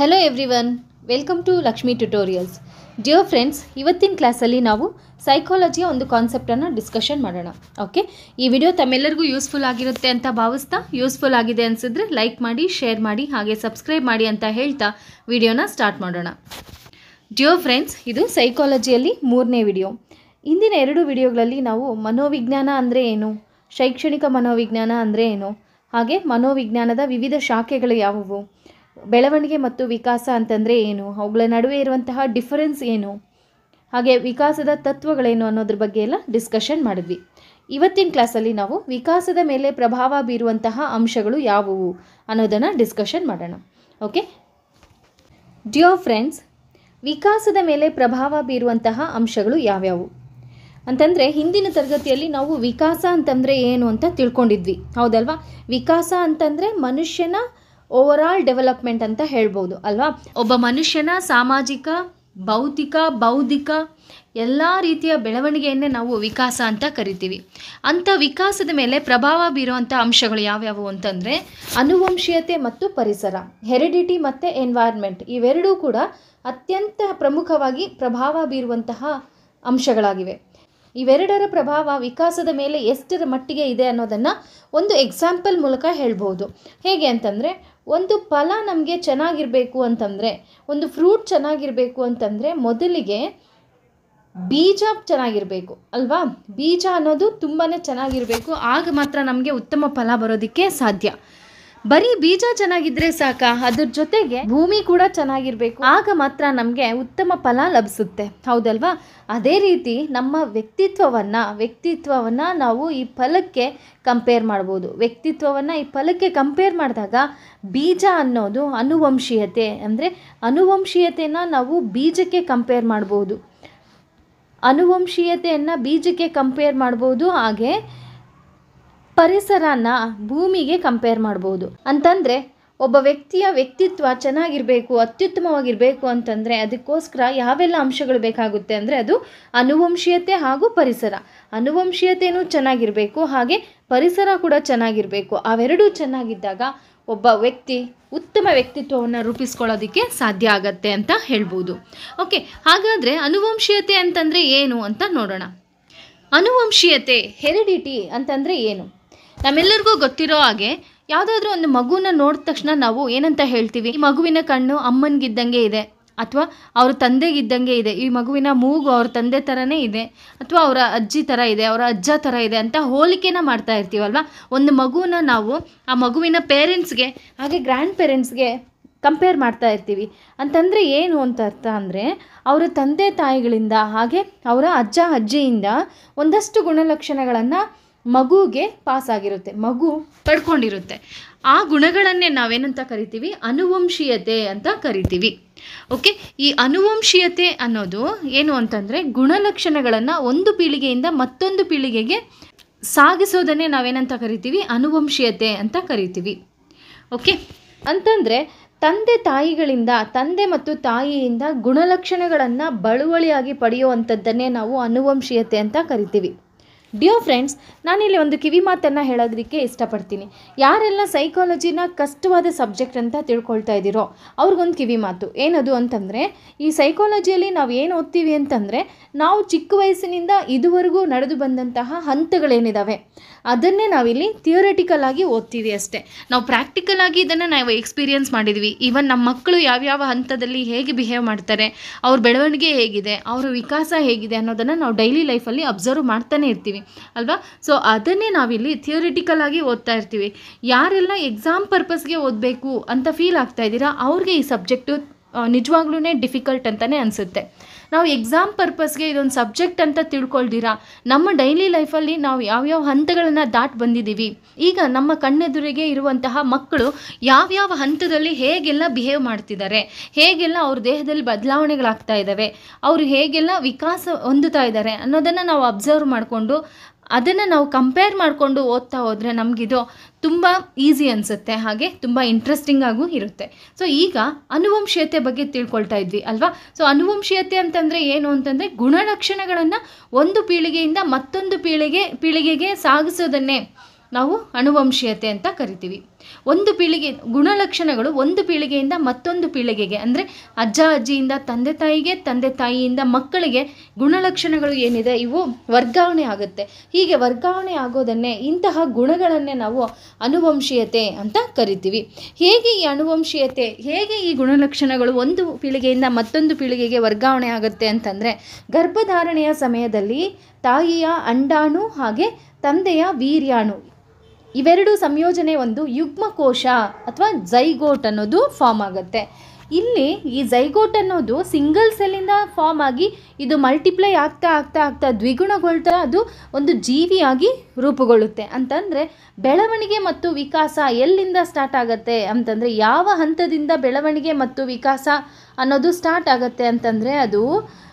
hello everyone welcome to Lakshmi tutorials dear friends ಇವತ್ತಿನ ಕ್ಲಾಸಲ್ಲಿ ನಾವು ಸೈಕಾಲಜಿಯ ಒಂದು ಕಾನ್ಸೆಪ್ಟನ್ನು ಡಿಸ್ಕಷನ್ ಮಾಡೋಣ ಓಕೆ ಈ ವಿಡಿಯೋ ತಮ್ಮೆಲ್ಲರಿಗೂ ಯೂಸ್ಫುಲ್ ಆಗಿರುತ್ತೆ ಅಂತ ಭಾವಿಸ್ತಾ ಯೂಸ್ಫುಲ್ ಆಗಿದೆ ಅನಿಸಿದ್ರೆ ಲೈಕ್ ಮಾಡಿ ಶೇರ್ ಮಾಡಿ ಹಾಗೆ ಸಬ್ಸ್ಕ್ರೈಬ್ ಮಾಡಿ ಅಂತ ಹೇಳ್ತಾ ವಿಡಿಯೋನ ಸ್ಟಾರ್ಟ್ ಮಾಡೋಣ ಡಿಯೋ ಫ್ರೆಂಡ್ಸ್ ಇದು ಸೈಕಾಲಜಿಯಲ್ಲಿ ಮೂರನೇ ವಿಡಿಯೋ ಇಂದಿನ ಎರಡು ವಿಡಿಯೋಗಳಲ್ಲಿ ನಾವು ಮನೋವಿಜ್ಞಾನ ಅಂದರೆ ಏನು ಶೈಕ್ಷಣಿಕ ಮನೋವಿಜ್ಞಾನ ಅಂದರೆ ಏನು ಹಾಗೆ ಮನೋವಿಜ್ಞಾನದ ವಿವಿಧ ಶಾಖೆಗಳು ಯಾವುವು ಬೆಳವಣಿಗೆ ಮತ್ತು ವಿಕಾಸ ಅಂತಂದರೆ ಏನು ಅವುಗಳ ನಡುವೆ ಇರುವಂತಹ ಡಿಫರೆನ್ಸ್ ಏನು ಹಾಗೆ ವಿಕಾಸದ ತತ್ವಗಳೇನು ಅನ್ನೋದ್ರ ಬಗ್ಗೆ ಎಲ್ಲ ಡಿಸ್ಕಷನ್ ಮಾಡಿದ್ವಿ ಇವತ್ತಿನ ಕ್ಲಾಸಲ್ಲಿ ನಾವು ವಿಕಾಸದ ಮೇಲೆ ಪ್ರಭಾವ ಬೀರುವಂತಹ ಅಂಶಗಳು ಯಾವುವು ಅನ್ನೋದನ್ನು ಡಿಸ್ಕಷನ್ ಮಾಡೋಣ ಓಕೆ ಡಿಯೋ ಫ್ರೆಂಡ್ಸ್ ವಿಕಾಸದ ಮೇಲೆ ಪ್ರಭಾವ ಬೀರುವಂತಹ ಅಂಶಗಳು ಯಾವ್ಯಾವು ಅಂತಂದರೆ ಹಿಂದಿನ ತರಗತಿಯಲ್ಲಿ ನಾವು ವಿಕಾಸ ಅಂತಂದರೆ ಏನು ಅಂತ ತಿಳ್ಕೊಂಡಿದ್ವಿ ಹೌದಲ್ವಾ ವಿಕಾಸ ಅಂತಂದರೆ ಮನುಷ್ಯನ ಓವರಾಲ್ ಡೆವಲಪ್ಮೆಂಟ್ ಅಂತ ಹೇಳ್ಬೋದು ಅಲ್ವಾ ಒಬ್ಬ ಮನುಷ್ಯನ ಸಾಮಾಜಿಕ ಭೌತಿಕ ಬೌದ್ಧಿಕ ಎಲ್ಲ ರೀತಿಯ ಬೆಳವಣಿಗೆಯನ್ನೇ ನಾವು ವಿಕಾಸ ಅಂತ ಕರಿತೀವಿ ಅಂಥ ವಿಕಾಸದ ಮೇಲೆ ಪ್ರಭಾವ ಬೀರುವಂಥ ಅಂಶಗಳು ಯಾವ್ಯಾವು ಅಂತಂದರೆ ಅನುವಂಶೀಯತೆ ಮತ್ತು ಪರಿಸರ ಹೆರಿಡಿಟಿ ಮತ್ತು ಎನ್ವೈರ್ಮೆಂಟ್ ಇವೆರಡೂ ಕೂಡ ಅತ್ಯಂತ ಪ್ರಮುಖವಾಗಿ ಪ್ರಭಾವ ಬೀರುವಂತಹ ಅಂಶಗಳಾಗಿವೆ ಇವೆರಡರ ಪ್ರಭಾವ ವಿಕಾಸದ ಮೇಲೆ ಎಷ್ಟರ ಮಟ್ಟಿಗೆ ಇದೆ ಅನ್ನೋದನ್ನು ಒಂದು ಎಕ್ಸಾಂಪಲ್ ಮೂಲಕ ಹೇಳ್ಬೋದು ಹೇಗೆ ಅಂತಂದರೆ ಒಂದು ಫಲ ನಮಗೆ ಚೆನ್ನಾಗಿರಬೇಕು ಅಂತಂದರೆ ಒಂದು ಫ್ರೂಟ್ ಚೆನ್ನಾಗಿರಬೇಕು ಅಂತಂದರೆ ಮೊದಲಿಗೆ ಬೀಜ ಚೆನ್ನಾಗಿರಬೇಕು ಅಲ್ವಾ ಬೀಜ ಅನ್ನೋದು ತುಂಬಾ ಚೆನ್ನಾಗಿರಬೇಕು ಆಗ ಮಾತ್ರ ನಮಗೆ ಉತ್ತಮ ಫಲ ಬರೋದಕ್ಕೆ ಸಾಧ್ಯ ಬರೀ ಬೀಜ ಚೆನ್ನಾಗಿದ್ರೆ ಸಾಕ ಅದ್ರ ಜೊತೆಗೆ ಭೂಮಿ ಕೂಡ ಚೆನ್ನಾಗಿರಬೇಕು ಆಗ ಮಾತ್ರ ನಮಗೆ ಉತ್ತಮ ಫಲ ಲಭಿಸುತ್ತೆ ಹೌದಲ್ವಾ ಅದೇ ರೀತಿ ನಮ್ಮ ವ್ಯಕ್ತಿತ್ವವನ್ನು ವ್ಯಕ್ತಿತ್ವವನ್ನು ನಾವು ಈ ಫಲಕ್ಕೆ ಕಂಪೇರ್ ಮಾಡ್ಬೋದು ವ್ಯಕ್ತಿತ್ವವನ್ನು ಈ ಫಲಕ್ಕೆ ಕಂಪೇರ್ ಮಾಡಿದಾಗ ಬೀಜ ಅನ್ನೋದು ಅನುವಂಶೀಯತೆ ಅಂದರೆ ಅನುವಂಶೀಯತೆಯನ್ನು ನಾವು ಬೀಜಕ್ಕೆ ಕಂಪೇರ್ ಮಾಡ್ಬೋದು ಅನುವಂಶೀಯತೆಯನ್ನು ಬೀಜಕ್ಕೆ ಕಂಪೇರ್ ಮಾಡ್ಬೋದು ಹಾಗೆ ಪರಿಸರನ ಭೂಮಿಗೆ ಕಂಪೇರ್ ಮಾಡ್ಬೋದು ಅಂತಂದರೆ ಒಬ್ಬ ವ್ಯಕ್ತಿಯ ವ್ಯಕ್ತಿತ್ವ ಚೆನ್ನಾಗಿರಬೇಕು ಅತ್ಯುತ್ತಮವಾಗಿರಬೇಕು ಅಂತಂದರೆ ಅದಕ್ಕೋಸ್ಕರ ಯಾವೆಲ್ಲ ಅಂಶಗಳು ಬೇಕಾಗುತ್ತೆ ಅಂದರೆ ಅದು ಅನುವಂಶೀಯತೆ ಹಾಗೂ ಪರಿಸರ ಅನುವಂಶೀಯತೆಯೂ ಚೆನ್ನಾಗಿರಬೇಕು ಹಾಗೆ ಪರಿಸರ ಕೂಡ ಚೆನ್ನಾಗಿರಬೇಕು ಅವೆರಡೂ ಚೆನ್ನಾಗಿದ್ದಾಗ ಒಬ್ಬ ವ್ಯಕ್ತಿ ಉತ್ತಮ ವ್ಯಕ್ತಿತ್ವವನ್ನು ರೂಪಿಸ್ಕೊಳ್ಳೋದಕ್ಕೆ ಸಾಧ್ಯ ಆಗತ್ತೆ ಅಂತ ಹೇಳ್ಬೋದು ಓಕೆ ಹಾಗಾದರೆ ಅನುವಂಶೀಯತೆ ಅಂತಂದರೆ ಏನು ಅಂತ ನೋಡೋಣ ಅನುವಂಶೀಯತೆ ಹೆರಿಡಿಟಿ ಅಂತಂದರೆ ಏನು ನಮ್ಮೆಲ್ಲರಿಗೂ ಗೊತ್ತಿರೋ ಹಾಗೆ ಯಾವುದಾದ್ರೂ ಒಂದು ಮಗುನ ನೋಡಿದ ತಕ್ಷಣ ನಾವು ಏನಂತ ಹೇಳ್ತೀವಿ ಈ ಮಗುವಿನ ಕಣ್ಣು ಅಮ್ಮನಿಗಿದ್ದಂಗೆ ಇದೆ ಅಥವಾ ಅವ್ರ ತಂದೆಗಿದ್ದಂಗೆ ಇದೆ ಈ ಮಗುವಿನ ಮೂಗು ಅವ್ರ ತಂದೆ ಥರನೇ ಇದೆ ಅಥವಾ ಅವರ ಅಜ್ಜಿ ಥರ ಇದೆ ಅವರ ಅಜ್ಜ ಥರ ಇದೆ ಅಂತ ಹೋಲಿಕೆನ ಮಾಡ್ತಾ ಇರ್ತೀವಲ್ವ ಒಂದು ಮಗುನ ನಾವು ಆ ಮಗುವಿನ ಪೇರೆಂಟ್ಸ್ಗೆ ಹಾಗೆ ಗ್ರ್ಯಾಂಡ್ ಪೇರೆಂಟ್ಸ್ಗೆ ಕಂಪೇರ್ ಮಾಡ್ತಾ ಇರ್ತೀವಿ ಅಂತಂದರೆ ಏನು ಅಂತ ಅರ್ಥ ಅಂದರೆ ಅವರ ತಂದೆ ತಾಯಿಗಳಿಂದ ಹಾಗೆ ಅವರ ಅಜ್ಜ ಅಜ್ಜಿಯಿಂದ ಒಂದಷ್ಟು ಗುಣಲಕ್ಷಣಗಳನ್ನು ಮಗುಗೆ ಪಾಸ್ ಆಗಿರುತ್ತೆ ಮಗು ಪಡ್ಕೊಂಡಿರುತ್ತೆ ಆ ಗುಣಗಳನ್ನೇ ನಾವೇನಂತ ಕರಿತೀವಿ ಅನುವಂಶೀಯತೆ ಅಂತ ಕರಿತೀವಿ ಓಕೆ ಈ ಅನುವಂಶೀಯತೆ ಅನ್ನೋದು ಏನು ಅಂತಂದರೆ ಗುಣಲಕ್ಷಣಗಳನ್ನು ಒಂದು ಪೀಳಿಗೆಯಿಂದ ಮತ್ತೊಂದು ಪೀಳಿಗೆಗೆ ಸಾಗಿಸೋದನ್ನೇ ನಾವೇನಂತ ಕರಿತೀವಿ ಅನುವಂಶೀಯತೆ ಅಂತ ಕರಿತೀವಿ ಓಕೆ ಅಂತಂದರೆ ತಂದೆ ತಾಯಿಗಳಿಂದ ತಂದೆ ಮತ್ತು ತಾಯಿಯಿಂದ ಗುಣಲಕ್ಷಣಗಳನ್ನು ಬಳುವಳಿಯಾಗಿ ಪಡೆಯುವಂಥದ್ದನ್ನೇ ನಾವು ಅನುವಂಶೀಯತೆ ಅಂತ ಕರಿತೀವಿ ಡಿಯೋ ಫ್ರೆಂಡ್ಸ್ ನಾನಿಲ್ಲಿ ಒಂದು ಕಿವಿ ಮಾತನ್ನು ಹೇಳೋದಕ್ಕೆ ಇಷ್ಟಪಡ್ತೀನಿ ಯಾರೆಲ್ಲ ಸೈಕಾಲಜಿನ ಕಷ್ಟವಾದ ಸಬ್ಜೆಕ್ಟ್ ಅಂತ ತಿಳ್ಕೊಳ್ತಾ ಇದ್ದೀರೋ ಅವ್ರಿಗೊಂದು ಕಿವಿ ಮಾತು ಏನದು ಅಂತಂದರೆ ಈ ಸೈಕಾಲಜಿಯಲ್ಲಿ ನಾವು ಏನು ಓದ್ತೀವಿ ಅಂತಂದರೆ ನಾವು ಚಿಕ್ಕ ವಯಸ್ಸಿನಿಂದ ಇದುವರೆಗೂ ನಡೆದು ಬಂದಂತಹ ಹಂತಗಳೇನಿದ್ದಾವೆ ಅದನ್ನೇ ನಾವಿಲ್ಲಿ ಥಿಯೋರಿಟಿಕಲ್ ಆಗಿ ಓದ್ತೀವಿ ಅಷ್ಟೇ ನಾವು ಪ್ರಾಕ್ಟಿಕಲ್ ಆಗಿ ಇದನ್ನು ನಾವು ಎಕ್ಸ್ಪೀರಿಯನ್ಸ್ ಮಾಡಿದ್ವಿ ಈವನ್ ನಮ್ಮ ಮಕ್ಕಳು ಯಾವ್ಯಾವ ಹಂತದಲ್ಲಿ ಹೇಗೆ ಬಿಹೇವ್ ಮಾಡ್ತಾರೆ ಅವ್ರ ಬೆಳವಣಿಗೆ ಹೇಗಿದೆ ಅವರ ವಿಕಾಸ ಹೇಗಿದೆ ಅನ್ನೋದನ್ನು ನಾವು ಡೈಲಿ ಲೈಫಲ್ಲಿ ಅಬ್ಸರ್ವ್ ಮಾಡ್ತಾನೆ ಇರ್ತೀವಿ ಅಲ್ವಾ ಸೊ ಅದನ್ನೇ ನಾವಿಲ್ಲಿ ಥಿಯೋರಿಟಿಕಲ್ ಆಗಿ ಓದ್ತಾ ಇರ್ತೀವಿ ಯಾರೆಲ್ಲ ಎಕ್ಸಾಮ್ ಪರ್ಪಸ್ಗೆ ಓದಬೇಕು ಅಂತ ಫೀಲ್ ಆಗ್ತಾ ಇದ್ದೀರಾ ಅವ್ರಿಗೆ ಈ ಸಬ್ಜೆಕ್ಟು ನಿಜವಾಗ್ಲೂ ಡಿಫಿಕಲ್ಟ್ ಅಂತಲೇ ಅನಿಸುತ್ತೆ ನಾವು ಎಕ್ಸಾಮ್ ಪರ್ಪಸ್ಗೆ ಇದೊಂದು ಸಬ್ಜೆಕ್ಟ್ ಅಂತ ತಿಳ್ಕೊಳ್ದಿರಾ ನಮ್ಮ ಡೈಲಿ ಲೈಫಲ್ಲಿ ನಾವು ಯಾವ್ಯಾವ ಹಂತಗಳನ್ನು ದಾಟ್ ಬಂದಿದ್ದೀವಿ ಈಗ ನಮ್ಮ ಕಣ್ಣೆದುರಿಗೆ ಇರುವಂತಹ ಮಕ್ಕಳು ಯಾವ್ಯಾವ ಹಂತದಲ್ಲಿ ಹೇಗೆಲ್ಲ ಬಿಹೇವ್ ಮಾಡ್ತಿದ್ದಾರೆ ಹೇಗೆಲ್ಲ ಅವ್ರ ದೇಹದಲ್ಲಿ ಬದಲಾವಣೆಗಳಾಗ್ತಾ ಇದ್ದಾವೆ ಅವರು ಹೇಗೆಲ್ಲ ವಿಕಾಸ ಹೊಂದುತ್ತಾ ಇದ್ದಾರೆ ಅನ್ನೋದನ್ನು ನಾವು ಅಬ್ಸರ್ವ್ ಮಾಡಿಕೊಂಡು ಅದನ್ನು ನಾವು ಕಂಪೇರ್ ಮಾಡಿಕೊಂಡು ಓದ್ತಾ ಹೋದರೆ ನಮಗಿದು ತುಂಬ ಈಸಿ ಅನಿಸುತ್ತೆ ಹಾಗೆ ತುಂಬ ಇಂಟ್ರೆಸ್ಟಿಂಗ್ ಆಗೂ ಇರುತ್ತೆ ಸೊ ಈಗ ಅನುವಂಶೀಯತೆ ಬಗ್ಗೆ ತಿಳ್ಕೊಳ್ತಾ ಇದ್ವಿ ಅಲ್ವಾ ಸೊ ಅನುವಂಶೀಯತೆ ಅಂತಂದರೆ ಏನು ಅಂತಂದರೆ ಗುಣಲಕ್ಷಣಗಳನ್ನು ಒಂದು ಪೀಳಿಗೆಯಿಂದ ಮತ್ತೊಂದು ಪೀಳಿಗೆ ಪೀಳಿಗೆಗೆ ಸಾಗಿಸೋದನ್ನೇ ನಾವು ಅನುವಂಶೀಯತೆ ಅಂತ ಕರಿತೀವಿ ಒಂದು ಪೀಳಿಗೆ ಗುಣಲಕ್ಷಣಗಳು ಒಂದು ಪೀಳಿಗೆಯಿಂದ ಮತ್ತೊಂದು ಪೀಳಿಗೆಗೆ ಅಂದರೆ ಅಜ್ಜ ಅಜ್ಜಿಯಿಂದ ತಂದೆ ತಾಯಿಗೆ ತಂದೆ ತಾಯಿಯಿಂದ ಮಕ್ಕಳಿಗೆ ಗುಣಲಕ್ಷಣಗಳು ಏನಿದೆ ಇವು ವರ್ಗಾವಣೆ ಆಗುತ್ತೆ ಹೀಗೆ ವರ್ಗಾವಣೆ ಆಗೋದನ್ನೇ ಇಂತಹ ಗುಣಗಳನ್ನೇ ನಾವು ಅನುವಂಶೀಯತೆ ಅಂತ ಕರಿತೀವಿ ಹೇಗೆ ಈ ಅನುವಂಶೀಯತೆ ಹೇಗೆ ಈ ಗುಣಲಕ್ಷಣಗಳು ಒಂದು ಪೀಳಿಗೆಯಿಂದ ಮತ್ತೊಂದು ಪೀಳಿಗೆಗೆ ವರ್ಗಾವಣೆ ಆಗುತ್ತೆ ಅಂತಂದರೆ ಗರ್ಭಧಾರಣೆಯ ಸಮಯದಲ್ಲಿ ತಾಯಿಯ ಅಂಡಾಣು ಹಾಗೆ ತಂದೆಯ ವೀರ್ಯಾಣು ಇವೆರಡು ಸಂಯೋಜನೆ ಒಂದು ಯುಗ್ಮಕೋಶ ಅಥವಾ ಜೈಗೋಟ್ ಅನ್ನೋದು ಫಾರ್ಮ್ ಆಗುತ್ತೆ ಇಲ್ಲಿ ಈ ಜೈಗೋಟ್ ಅನ್ನೋದು ಸಿಂಗಲ್ ಸೆಲ್ಲಿಂದ ಫಾರ್ಮ್ ಆಗಿ ಇದು ಮಲ್ಟಿಪ್ಲೈ ಆಗ್ತಾ ಆಗ್ತಾ ಆಗ್ತಾ ದ್ವಿಗುಣಗೊಳ್ತಾ ಅದು ಒಂದು ಜೀವಿಯಾಗಿ ರೂಪುಗೊಳ್ಳುತ್ತೆ ಅಂತಂದರೆ ಬೆಳವಣಿಗೆ ಮತ್ತು ವಿಕಾಸ ಎಲ್ಲಿಂದ ಸ್ಟಾರ್ಟ್ ಆಗುತ್ತೆ ಅಂತಂದರೆ ಯಾವ ಹಂತದಿಂದ ಬೆಳವಣಿಗೆ ಮತ್ತು ವಿಕಾಸ ಅನ್ನೋದು ಸ್ಟಾರ್ಟ್ ಆಗುತ್ತೆ ಅಂತಂದರೆ ಅದು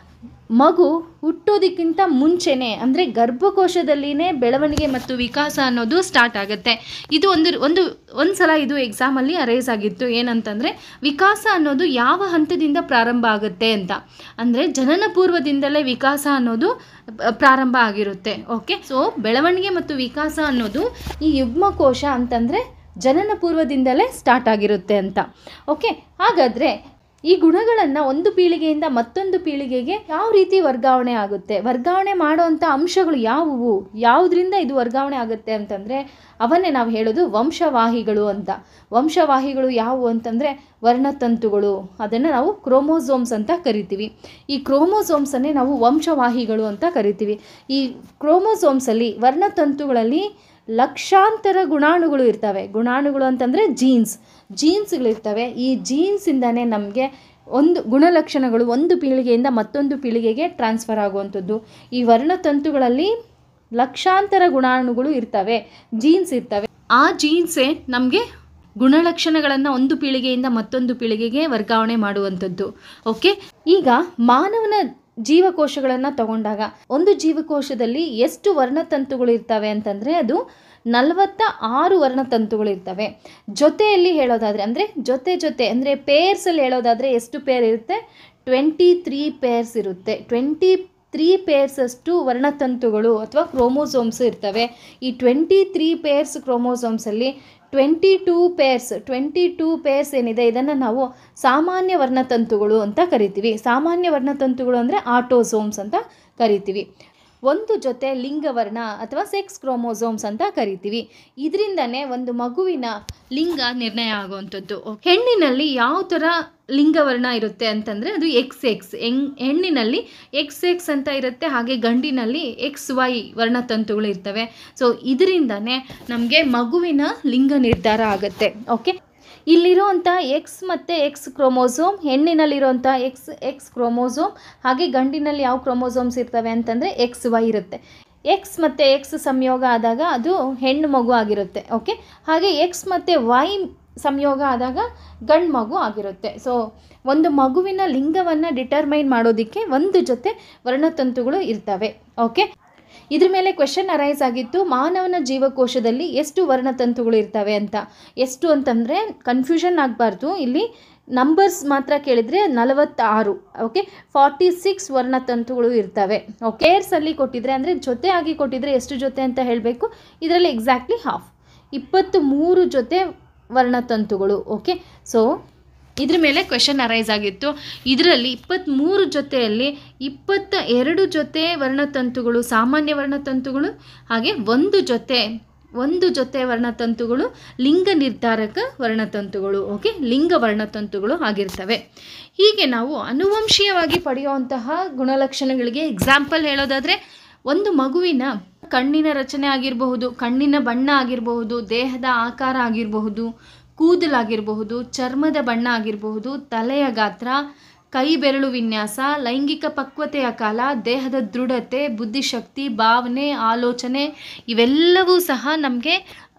ಮಗು ಹುಟ್ಟೋದಕ್ಕಿಂತ ಮುಂಚೆನೇ ಅಂದರೆ ಗರ್ಭಕೋಶದಲ್ಲಿನೇ ಬೆಳವಣಿಗೆ ಮತ್ತು ವಿಕಾಸ ಅನ್ನೋದು ಸ್ಟಾರ್ಟ್ ಆಗುತ್ತೆ ಇದು ಒಂದು ಒಂದು ಒಂದು ಸಲ ಇದು ಎಕ್ಸಾಮಲ್ಲಿ ಅರೈಸ್ ಆಗಿತ್ತು ಏನಂತಂದರೆ ವಿಕಾಸ ಅನ್ನೋದು ಯಾವ ಹಂತದಿಂದ ಪ್ರಾರಂಭ ಆಗುತ್ತೆ ಅಂತ ಅಂದರೆ ಜನನ ಪೂರ್ವದಿಂದಲೇ ವಿಕಾಸ ಅನ್ನೋದು ಅ, ಪ್ರಾರಂಭ ಆಗಿರುತ್ತೆ ಓಕೆ ಸೊ ಬೆಳವಣಿಗೆ ಮತ್ತು ವಿಕಾಸ ಅನ್ನೋದು ಈ ಯುಗ್ಮಕೋಶ ಅಂತಂದರೆ ಜನನ ಪೂರ್ವದಿಂದಲೇ ಸ್ಟಾರ್ಟ್ ಆಗಿರುತ್ತೆ ಅಂತ ಓಕೆ ಹಾಗಾದರೆ ಈ ಗುಣಗಳನ್ನು ಒಂದು ಪೀಳಿಗೆಯಿಂದ ಮತ್ತೊಂದು ಪೀಳಿಗೆಗೆ ಯಾವ ರೀತಿ ವರ್ಗಾವಣೆ ಆಗುತ್ತೆ ವರ್ಗಾವಣೆ ಮಾಡುವಂಥ ಅಂಶಗಳು ಯಾವುವು ಯಾವುದರಿಂದ ಇದು ವರ್ಗಾವಣೆ ಆಗುತ್ತೆ ಅಂತಂದರೆ ಅವನ್ನೇ ನಾವು ಹೇಳೋದು ವಂಶವಾಹಿಗಳು ಅಂತ ವಂಶವಾಹಿಗಳು ಯಾವುವು ಅಂತಂದರೆ ವರ್ಣತಂತುಗಳು ಅದನ್ನು ನಾವು ಕ್ರೋಮೋಸೋಮ್ಸ್ ಅಂತ ಕರಿತೀವಿ ಈ ಕ್ರೋಮೋಸೋಮ್ಸನ್ನೇ ನಾವು ವಂಶವಾಹಿಗಳು ಅಂತ ಕರಿತೀವಿ ಈ ಕ್ರೋಮೋಸೋಮ್ಸಲ್ಲಿ ವರ್ಣತಂತುಗಳಲ್ಲಿ ಲಕ್ಷಾಂತರ ಗುಣಾಣುಗಳು ಇರ್ತವೆ ಗುಣಾಣುಗಳು ಅಂತಂದರೆ ಜೀನ್ಸ್ ಜೀನ್ಸ್ಗಳಿರ್ತವೆ ಈ ಜೀನ್ಸಿಂದನೇ ನಮಗೆ ಒಂದು ಗುಣಲಕ್ಷಣಗಳು ಒಂದು ಪೀಳಿಗೆಯಿಂದ ಮತ್ತೊಂದು ಪೀಳಿಗೆಗೆ ಟ್ರಾನ್ಸ್ಫರ್ ಆಗುವಂಥದ್ದು ಈ ವರ್ಣತಂತುಗಳಲ್ಲಿ ಲಕ್ಷಾಂತರ ಗುಣಾಣುಗಳು ಇರ್ತವೆ ಜೀನ್ಸ್ ಇರ್ತವೆ ಆ ಜೀನ್ಸೇ ನಮಗೆ ಗುಣಲಕ್ಷಣಗಳನ್ನು ಒಂದು ಪೀಳಿಗೆಯಿಂದ ಮತ್ತೊಂದು ಪೀಳಿಗೆಗೆ ವರ್ಗಾವಣೆ ಮಾಡುವಂಥದ್ದು ಓಕೆ ಈಗ ಮಾನವನ ಜೀವಕೋಶಗಳನ್ನು ತಗೊಂಡಾಗ ಒಂದು ಜೀವಕೋಶದಲ್ಲಿ ಎಷ್ಟು ವರ್ಣತಂತುಗಳು ಇರ್ತವೆ ಅಂತಂದರೆ ಅದು ನಲವತ್ತ ಆರು ವರ್ಣತಂತುಗಳು ಇರ್ತವೆ ಜೊತೆಯಲ್ಲಿ ಹೇಳೋದಾದರೆ ಅಂದರೆ ಜೊತೆ ಜೊತೆ ಅಂದರೆ ಪೇರ್ಸಲ್ಲಿ ಹೇಳೋದಾದರೆ ಎಷ್ಟು ಪೇರ್ ಇರುತ್ತೆ ಟ್ವೆಂಟಿ ತ್ರೀ ಪೇರ್ಸ್ ಇರುತ್ತೆ ಟ್ವೆಂಟಿ ತ್ರೀ ಪೇರ್ಸಷ್ಟು ವರ್ಣತಂತುಗಳು ಅಥವಾ ಕ್ರೋಮೋಸೋಮ್ಸ್ ಇರ್ತವೆ ಈ ಟ್ವೆಂಟಿ ತ್ರೀ ಪೇರ್ಸ್ ಕ್ರೋಮೋಸೋಮ್ಸಲ್ಲಿ twenty two pairs twenty two pairs ಏನಿದೆ ಇದನ್ನು ನಾವು ಸಾಮಾನ್ಯ ವರ್ಣತಂತುಗಳು ಅಂತ ಕರಿತೀವಿ ಸಾಮಾನ್ಯ ವರ್ಣತಂತುಗಳು ಅಂದರೆ ಆಟೋಸೋಮ್ಸ್ ಅಂತ ಕರಿತೀವಿ ಒಂದು ಜೊತೆ ಲಿಂಗವರ್ಣ ಅಥವಾ ಸೆಕ್ಸ್ ಕ್ರೋಮೋಸೋಮ್ಸ್ ಅಂತ ಕರಿತೀವಿ ಇದರಿಂದನೇ ಒಂದು ಮಗುವಿನ ಲಿಂಗ ನಿರ್ಣಯ ಆಗುವಂಥದ್ದು ಹೆಣ್ಣಿನಲ್ಲಿ ಯಾವ ಥರ ಲಿಂಗವರ್ಣ ಇರುತ್ತೆ ಅಂತಂದರೆ ಅದು ಎಕ್ಸ್ ಎಕ್ಸ್ ಹೆಂಗ್ ಹೆಣ್ಣಿನಲ್ಲಿ ಎಕ್ಸ್ ಎಕ್ಸ್ ಅಂತ ಇರುತ್ತೆ ಹಾಗೆ ಗಂಡಿನಲ್ಲಿ ಎಕ್ಸ್ ವೈ ವರ್ಣತಂತುಗಳು ಇರ್ತವೆ ಸೊ ಇದರಿಂದನೇ ನಮಗೆ ಮಗುವಿನ ಲಿಂಗ ನಿರ್ಧಾರ ಆಗುತ್ತೆ ಓಕೆ ಇಲ್ಲಿರುವಂಥ ಎಕ್ಸ್ ಮತ್ತು ಎಕ್ಸ್ ಕ್ರೋಮೋಸೋಮ್ ಹೆಣ್ಣಿನಲ್ಲಿರುವಂಥ ಎಕ್ಸ್ ಎಕ್ಸ್ ಕ್ರೋಮೋಸೋಮ್ ಹಾಗೆ ಗಂಡಿನಲ್ಲಿ ಯಾವ ಕ್ರೋಮೋಸೋಮ್ಸ್ ಇರ್ತವೆ ಅಂತಂದರೆ ಎಕ್ಸ್ ವೈ ಇರುತ್ತೆ ಎಕ್ಸ್ ಮತ್ತು ಎಕ್ಸ್ ಸಂಯೋಗ ಆದಾಗ ಅದು ಹೆಣ್ಣು ಮಗು ಆಗಿರುತ್ತೆ ಓಕೆ ಹಾಗೆ ಎಕ್ಸ್ ಮತ್ತು ವೈ ಸಂಯೋಗ ಆದಾಗ ಗಂಡು ಮಗು ಆಗಿರುತ್ತೆ ಸೊ ಒಂದು ಮಗುವಿನ ಲಿಂಗವನ್ನು ಡಿಟರ್ಮೈನ್ ಮಾಡೋದಕ್ಕೆ ಒಂದು ಜೊತೆ ವರ್ಣತಂತುಗಳು ಇರ್ತವೆ ಓಕೆ ಇದ್ರ ಮೇಲೆ ಕ್ವೆಶನ್ ಅರೈಸ್ ಆಗಿತ್ತು ಮಾನವನ ಜೀವಕೋಶದಲ್ಲಿ ಎಷ್ಟು ವರ್ಣತಂತುಗಳು ಇರ್ತವೆ ಅಂತ ಎಷ್ಟು ಅಂತಂದರೆ ಕನ್ಫ್ಯೂಷನ್ ಆಗಬಾರ್ದು ಇಲ್ಲಿ ನಂಬರ್ಸ್ ಮಾತ್ರ ಕೇಳಿದರೆ ನಲವತ್ತಾರು ಓಕೆ ಫಾರ್ಟಿ ಸಿಕ್ಸ್ ವರ್ಣತಂತುಗಳು ಇರ್ತವೆ ಓಕೆ ಪೇರ್ಸಲ್ಲಿ ಕೊಟ್ಟಿದ್ರೆ ಅಂದರೆ ಜೊತೆ ಆಗಿ ಕೊಟ್ಟಿದ್ರೆ ಎಷ್ಟು ಜೊತೆ ಅಂತ ಹೇಳಬೇಕು ಇದರಲ್ಲಿ ಎಕ್ಸಾಕ್ಟ್ಲಿ ಹಾಫ್ ಇಪ್ಪತ್ತು ಮೂರು ಜೊತೆ ವರ್ಣತಂತುಗಳು ಓಕೆ ಸೊ ಇದ್ರ ಮೇಲೆ ಕ್ವೆಶನ್ ಅರೈಸ್ ಆಗಿತ್ತು ಇದರಲ್ಲಿ ಇಪ್ಪತ್ತ್ಮೂರು ಜೊತೆಯಲ್ಲಿ ಇಪ್ಪತ್ತ ಎರಡು ಜೊತೆ ವರ್ಣತಂತುಗಳು ಸಾಮಾನ್ಯ ವರ್ಣತಂತುಗಳು ಹಾಗೆ ಒಂದು ಜೊತೆ ಒಂದು ಜೊತೆ ವರ್ಣತಂತುಗಳು ಲಿಂಗ ನಿರ್ಧಾರಕ ವರ್ಣತಂತುಗಳು ಓಕೆ ಲಿಂಗ ವರ್ಣತಂತುಗಳು ಆಗಿರ್ತವೆ ಹೀಗೆ ನಾವು ಅನುವಂಶೀಯವಾಗಿ ಪಡೆಯುವಂತಹ ಗುಣಲಕ್ಷಣಗಳಿಗೆ ಎಕ್ಸಾಂಪಲ್ ಹೇಳೋದಾದರೆ ಒಂದು ಮಗುವಿನ ಕಣ್ಣಿನ ರಚನೆ ಆಗಿರಬಹುದು ಕಣ್ಣಿನ ಬಣ್ಣ ಆಗಿರಬಹುದು ದೇಹದ ಆಕಾರ ಆಗಿರಬಹುದು ಕೂದಲಾಗಿರಬಹುದು ಚರ್ಮದ ಬಣ್ಣ ಆಗಿರಬಹುದು ತಲೆಯ ಗಾತ್ರ ಕೈ ಬೆರಳು ವಿನ್ಯಾಸ ಲೈಂಗಿಕ ಪಕ್ವತೆಯ ಕಾಲ ದೇಹದ ದೃಢತೆ ಬುದ್ಧಿಶಕ್ತಿ ಭಾವನೆ ಆಲೋಚನೆ ಇವೆಲ್ಲವೂ ಸಹ ನಮಗೆ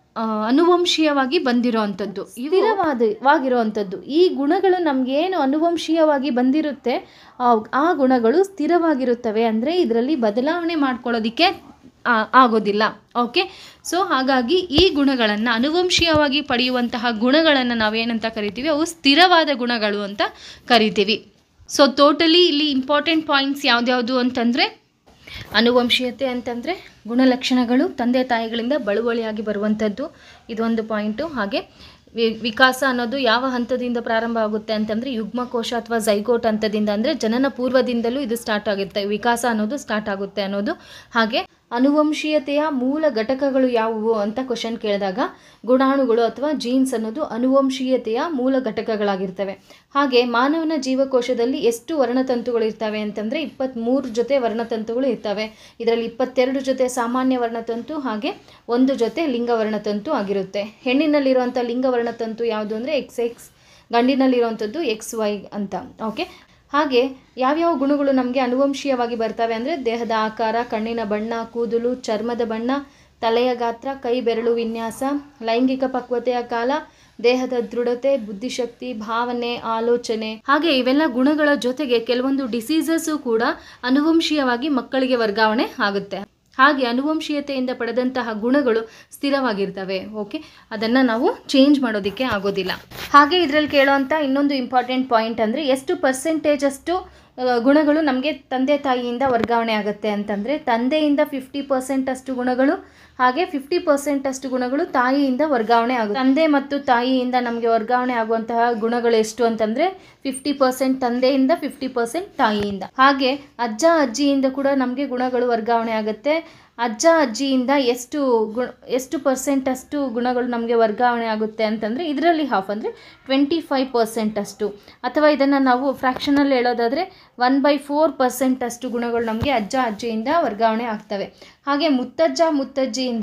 ಅನುವಂಶೀಯವಾಗಿ ಬಂದಿರೋವಂಥದ್ದು ಸ್ಥಿರವಾದವಾಗಿರುವಂಥದ್ದು ಈ ಗುಣಗಳು ನಮಗೇನು ಅನುವಂಶೀಯವಾಗಿ ಬಂದಿರುತ್ತೆ ಆ- ಆ ಗುಣಗಳು ಸ್ಥಿರವಾಗಿರುತ್ತವೆ ಅಂದರೆ ಇದರಲ್ಲಿ ಬದಲಾವಣೆ ಮಾಡ್ಕೊಳ್ಳೋದಕ್ಕೆ ಆ- ಆಗೋದಿಲ್ಲ ಓಕೆ ಸೊ ಹಾಗಾಗಿ ಈ ಗುಣಗಳನ್ನು ಅನುವಂಶೀಯವಾಗಿ ಪಡೆಯುವಂತಹ ಗುಣಗಳನ್ನು ನಾವೇನಂತ ಕರಿತೀವಿ ಅವು ಸ್ಥಿರವಾದ ಗುಣಗಳು ಅಂತ ಕರಿತೀವಿ ಸೊ ಟೋಟಲಿ ಇಲ್ಲಿ ಇಂಪಾರ್ಟೆಂಟ್ ಪಾಯಿಂಟ್ಸ್ ಯಾವ್ದ್ಯಾವುದು ಅಂತಂದರೆ ಅನುವಂಶೀಯತೆ ಅಂತಂದರೆ ಗುಣಲಕ್ಷಣಗಳು ತಂದೆ ತಾಯಿಗಳಿಂದ ಬಳುವಳಿಯಾಗಿ ಬರುವಂಥದ್ದು ಇದೊಂದು ಪಾಯಿಂಟು ಹಾಗೆ ವಿ- ವಿಕಾಸ ಅನ್ನೋದು ಯಾವ ಹಂತದಿಂದ ಪ್ರಾರಂಭ ಆಗುತ್ತೆ ಅಂತಂದರೆ ಯುಗ್ಮಕೋಶ ಅಥವಾ ಝೈಗೋಟ್ ಹಂತದಿಂದ ಅಂದರೆ ಜನನ ಪೂರ್ವದಿಂದಲೂ ಇದು ಸ್ಟಾರ್ಟ್ ಆಗುತ್ತೆ ವಿಕಾಸ ಅನ್ನೋದು ಸ್ಟಾರ್ಟ್ ಆಗುತ್ತೆ ಅನ್ನೋದು ಹಾಗೆ ಅನುವಂಶೀಯತೆಯ ಮೂಲ ಘಟಕಗಳು ಯಾವುವು ಅಂತ ಕ್ವಶನ್ ಕೇಳಿದಾಗ ಗುಣಾಣುಗಳು ಅಥವಾ ಜೀನ್ಸ್ ಅನ್ನೋದು ಅನುವಂಶೀಯತೆಯ ಮೂಲ ಘಟಕಗಳಾಗಿರ್ತವೆ ಹಾಗೆ ಮಾನವನ ಜೀವಕೋಶದಲ್ಲಿ ಎಷ್ಟು ವರ್ಣತಂತುಗಳು ಇರ್ತವೆ ಅಂತಂದರೆ ಇಪ್ಪತ್ತ್ಮೂರು ಜೊತೆ ವರ್ಣತಂತುಗಳು ಇರ್ತವೆ ಇದರಲ್ಲಿ ಇಪ್ಪತ್ತೆರಡು ಜೊತೆ ಸಾಮಾನ್ಯ ವರ್ಣತಂತು ಹಾಗೆ ಒಂದು ಜೊತೆ ಲಿಂಗ ವರ್ಣತಂತು ಆಗಿರುತ್ತೆ ಹೆಣ್ಣಿನಲ್ಲಿರುವಂಥ ಲಿಂಗ ವರ್ಣತಂತು ಯಾವುದು ಅಂದರೆ ಎಕ್ಸ್ ಎಕ್ಸ್ ಗಂಡಿನಲ್ಲಿರುವಂಥದ್ದು ಎಕ್ಸ್ ವೈ ಅಂತ ಓಕೆ ಹಾಗೆ ಯಾವ್ಯಾವ ಗುಣಗಳು ನಮಗೆ ಅನುವಂಶೀಯವಾಗಿ ಬರ್ತವೆ ಅಂದರೆ ದೇಹದ ಆಕಾರ ಕಣ್ಣಿನ ಬಣ್ಣ ಕೂದಲು ಚರ್ಮದ ಬಣ್ಣ ತಲೆಯ ಗಾತ್ರ ಕೈ ಬೆರಳು ವಿನ್ಯಾಸ ಲೈಂಗಿಕ ಪಕ್ವತೆಯ ಕಾಲ ದೇಹದ ದೃಢತೆ ಬುದ್ಧಿಶಕ್ತಿ ಭಾವನೆ ಆಲೋಚನೆ ಹಾಗೆ ಇವೆಲ್ಲ ಗುಣಗಳ ಜೊತೆಗೆ ಕೆಲವೊಂದು ಡಿಸೀಸಸ್ಸು ಕೂಡ ಅನುವಂಶೀಯವಾಗಿ ಮಕ್ಕಳಿಗೆ ವರ್ಗಾವಣೆ ಆಗುತ್ತೆ ಹಾಗೆ ಅನುವಂಶೀಯತೆಯಿಂದ ಪಡೆದಂತಹ ಗುಣಗಳು ಸ್ಥಿರವಾಗಿರ್ತವೆ ಓಕೆ ಅದನ್ನು ನಾವು ಚೇಂಜ್ ಮಾಡೋದಕ್ಕೆ ಆಗೋದಿಲ್ಲ ಹಾಗೆ ಇದರಲ್ಲಿ ಕೇಳೋವಂಥ ಇನ್ನೊಂದು ಇಂಪಾರ್ಟೆಂಟ್ ಪಾಯಿಂಟ್ ಅಂದರೆ ಎಷ್ಟು ಪರ್ಸೆಂಟೇಜ್ ಅಷ್ಟು ಆ, ಗುಣಗಳು ನಮಗೆ ತಂದೆ ತಾಯಿಯಿಂದ ವರ್ಗಾವಣೆ ಆಗುತ್ತೆ ಅಂತಂದರೆ ತಂದೆಯಿಂದ ಫಿಫ್ಟಿ ಪರ್ಸೆಂಟ್ ಅಷ್ಟು ಗುಣಗಳು ಹಾಗೆ ಫಿಫ್ಟಿ ಪರ್ಸೆಂಟ್ ಅಷ್ಟು ಗುಣಗಳು ತಾಯಿಯಿಂದ ವರ್ಗಾವಣೆ ಆಗುತ್ತೆ ತಂದೆ ಮತ್ತು ತಾಯಿಯಿಂದ ನಮಗೆ ವರ್ಗಾವಣೆ ಆಗುವಂತಹ ಗುಣಗಳು ಎಷ್ಟು ಅಂತಂದರೆ ಫಿಫ್ಟಿ ಪರ್ಸೆಂಟ್ ತಂದೆಯಿಂದ ಫಿಫ್ಟಿ ಪರ್ಸೆಂಟ್ ತಾಯಿಯಿಂದ ಹಾಗೆ ಅಜ್ಜ ಅಜ್ಜಿಯಿಂದ ಕೂಡ ನಮಗೆ ಗುಣಗಳು ವರ್ಗಾವಣೆ ಆಗುತ್ತೆ ಅಜ್ಜ ಅಜ್ಜಿಯಿಂದ ಎಷ್ಟು ಗು ಎಷ್ಟು ಪರ್ಸೆಂಟ್ ಅಷ್ಟು ಗುಣಗಳು ನಮಗೆ ವರ್ಗಾವಣೆ ಆಗುತ್ತೆ ಅಂತಂದರೆ ಇದರಲ್ಲಿ ಹಾಫ್ ಅಂದರೆ ಟ್ವೆಂಟಿ ಫೈವ್ ಪರ್ಸೆಂಟ್ ಅಷ್ಟು ಅಥವಾ ಇದನ್ನು ನಾವು ಫ್ರ್ಯಾಕ್ಷನಲ್ಲಿ ಹೇಳೋದಾದರೆ ಒನ್ ಬೈ ಫೋರ್ ಪರ್ಸೆಂಟ್ ಅಷ್ಟು ಗುಣಗಳು ನಮಗೆ ಅಜ್ಜ ಅಜ್ಜಿಯಿಂದ ವರ್ಗಾವಣೆ ಆಗ್ತವೆ ಹಾಗೆ ಮುತ್ತಜ್ಜ ಮುತ್ತಜ್ಜಿಯಿಂದ